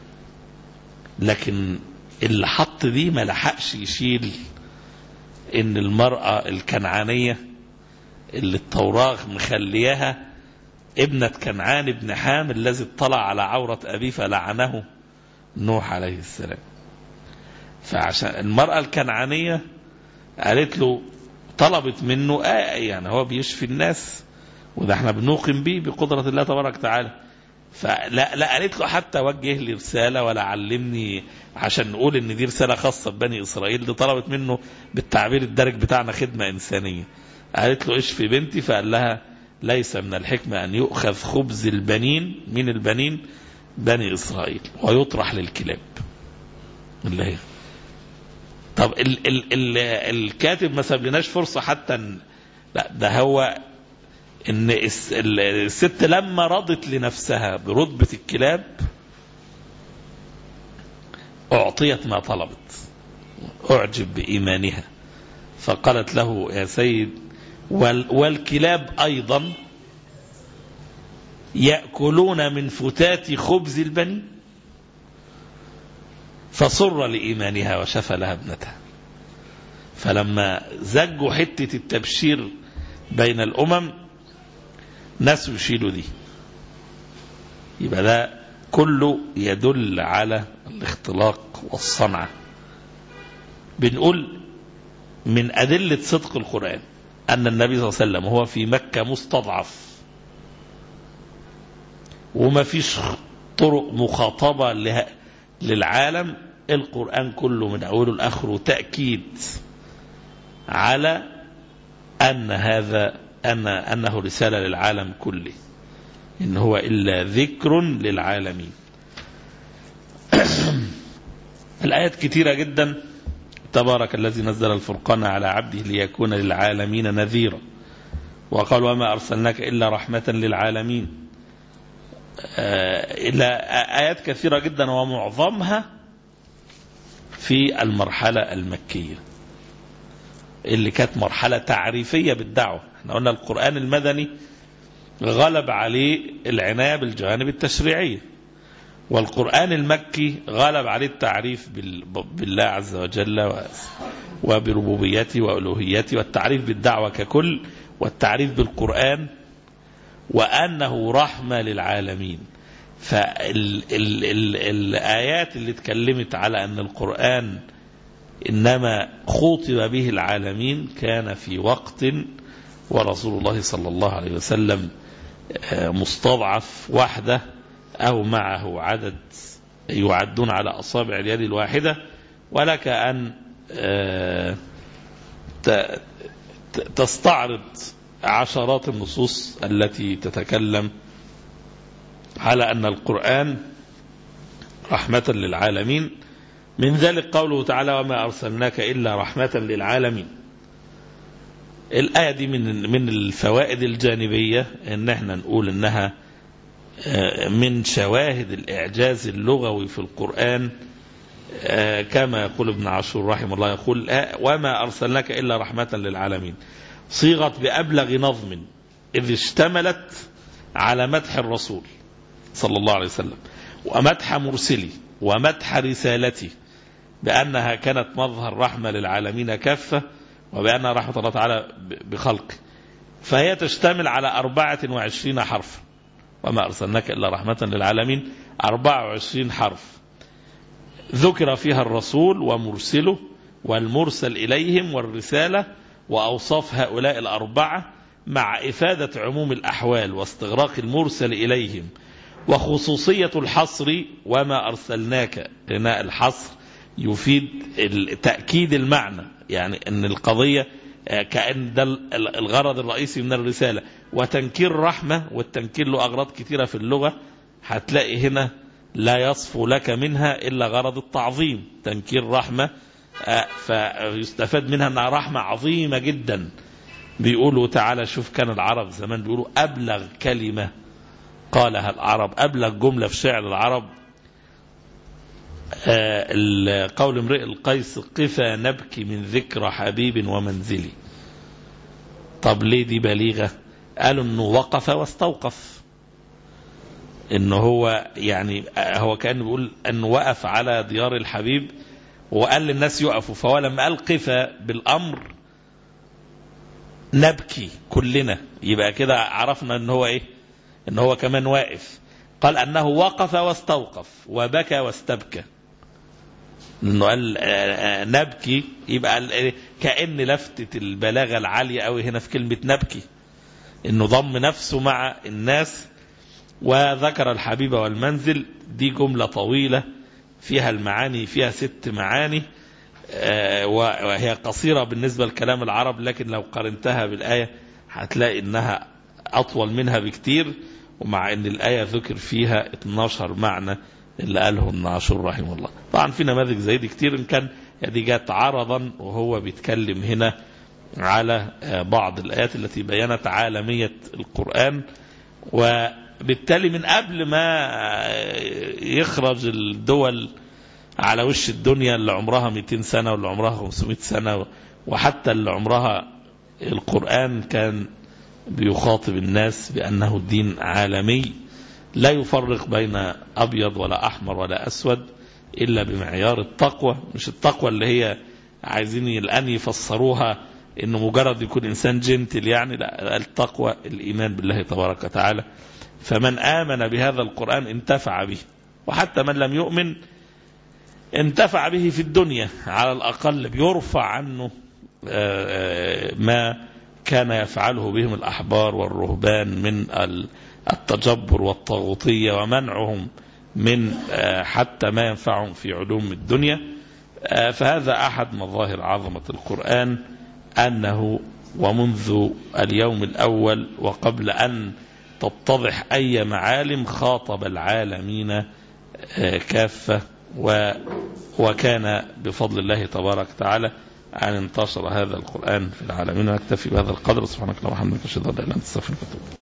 لكن اللي حط دي ما لحقش يشيل ان المراه الكنعانيه اللي التوراه مخلياها ابنة كنعان ابن حام الذي اطلع على عورة أبيه فلعنه نوح عليه السلام فعشان المرأة الكنعانية قالت له طلبت منه آه يعني هو بيشفي الناس وده احنا بنوقن بيه بقدرة الله تبارك وتعالى فلا لا قالت له حتى وجه لي رسالة ولا علمني عشان نقول ان دي رسالة خاصة ببني اسرائيل دي طلبت منه بالتعبير الدارج بتاعنا خدمة انسانية قالت له اشفي بنتي فقال لها ليس من الحكمة أن يؤخذ خبز البنين من البنين بني إسرائيل ويطرح للكلاب اللي هي طب ال ال ال الكاتب ما سابلناش فرصة حتى ان لا ده هو ان الس- ال- الست لما رضت لنفسها برتبة الكلاب أعطيت ما طلبت أعجب بإيمانها فقالت له يا سيد وال والكلاب أيضا يأكلون من فتات خبز البني فصر لإيمانها وشفى لها ابنتها فلما زجوا حتة التبشير بين الأمم ناس يشيلوا دي يبقى ده كله يدل على الاختلاق والصنعة بنقول من أدلة صدق القرآن أن النبي صلى الله عليه وسلم هو في مكة مستضعف وما فيش طرق مخاطبة له- للعالم القرآن كله من أوله لآخره تأكيد على أن هذا أن أنه رسالة للعالم كله إن هو إلا ذكر للعالمين الآيات كثيرة جدا تبارك الذي نزل الفرقان على عبده ليكون للعالمين نذيرا وقال وما أرسلناك إلا رحمة للعالمين آه، إلى آيات كثيرة جدا ومعظمها في المرحلة المكية اللي كانت مرحلة تعريفية بالدعوة احنا قلنا القرآن المدني غلب عليه العناية بالجوانب التشريعية والقرآن المكي غلب عليه التعريف بال- بالله عز وجل و- وبربوبيته وألوهيته والتعريف بالدعوة ككل والتعريف بالقرآن وأنه رحمة للعالمين فالآيات اللي اتكلمت على أن القرآن إنما خوطب به العالمين كان في وقت ورسول الله صلى الله عليه وسلم آه، مستضعف وحده أو معه عدد يعدون على أصابع اليد الواحدة ولك أن آه، ت- ت- تستعرض عشرات النصوص التي تتكلم على أن القرآن رحمة للعالمين من ذلك قوله تعالى وما أرسلناك إلا رحمة للعالمين الآية دي من من الفوائد الجانبية إن احنا نقول إنها آه، من شواهد الإعجاز اللغوي في القرآن آه، كما يقول ابن عاشور رحمه الله يقول آه، وما أرسلناك إلا رحمة للعالمين صيغت بأبلغ نظم إذ اشتملت على مدح الرسول صلى الله عليه وسلم ومدح مرسلي ومدح رسالتي بأنها كانت مظهر رحمة للعالمين كافة وبأنها رحمة الله تعالى ب- بخلقه فهي تشتمل على أربعة وعشرين حرفا وما أرسلناك إلا رحمة للعالمين أربعة وعشرين حرف ذكر فيها الرسول ومرسله والمرسل إليهم والرسالة وأوصاف هؤلاء الأربعة مع إفادة عموم الأحوال واستغراق المرسل إليهم وخصوصية الحصر وما أرسلناك هنا الحصر يفيد ال- تأكيد المعنى يعني أن القضية آه، كأن ده ال- الغرض الرئيسي من الرسالة وتنكير رحمة والتنكير له أغراض كثيرة في اللغة هتلاقي هنا لا يصفو لك منها إلا غرض التعظيم تنكير رحمة آه، فيستفاد منها أنها رحمة عظيمة جدا بيقولوا تعالى شوف كان العرب زمان بيقولوا أبلغ كلمة قالها العرب أبلغ جملة في شعر العرب آه، ال- قول امرئ القيس قفا نبكي من ذكرى حبيب ومنزلي طب ليه دي بليغة قالوا انه وقف واستوقف انه هو يعني آه، هو كان بيقول انه وقف على ديار الحبيب وقال للناس يقفوا فهو لما قال قفا بالامر نبكي كلنا يبقى كده عرفنا ان هو ايه ان هو كمان واقف قال انه وقف واستوقف وبكى واستبكى انه قال آه، آه، نبكي يبقى ال- آه، كأن لفتة البلاغة العالية قوي هنا في كلمة نبكي انه ضم نفسه مع الناس وذكر الحبيب والمنزل دي جملة طويلة فيها المعاني فيها ست معاني آه، وهي قصيرة بالنسبة لكلام العرب لكن لو قارنتها بالآية هتلاقي انها أطول منها بكتير ومع أن الآية ذكر فيها 12 معنى اللي قاله ابن عاشور رحمه الله طبعا في نماذج زي دي كتير إن كان دي جت عرضا وهو بيتكلم هنا على بعض الآيات التي بينت عالمية القرآن وبالتالي من قبل ما يخرج الدول على وش الدنيا اللي عمرها 200 سنة واللي عمرها 500 سنة وحتى اللي عمرها القرآن كان بيخاطب الناس بأنه دين عالمي لا يفرق بين أبيض ولا أحمر ولا أسود إلا بمعيار التقوى مش التقوى اللي هي عايزين الآن يفسروها إنه مجرد يكون إنسان جنتل يعني لا التقوى الإيمان بالله تبارك وتعالى فمن آمن بهذا القرآن انتفع به وحتى من لم يؤمن انتفع به في الدنيا على الأقل بيرفع عنه ما كان يفعله بهم الأحبار والرهبان من التجبر والطاغوتية ومنعهم من حتى ما ينفعهم في علوم الدنيا فهذا أحد مظاهر عظمة القرآن أنه ومنذ اليوم الأول وقبل أن تتضح أي معالم خاطب العالمين كافة وكان بفضل الله تبارك وتعالى أن انتشر هذا القرآن في العالمين ونكتفي بهذا القدر سبحانك اللهم وبحمدك أشهد أن لا إله إلا أنت أستغفرك وأتوب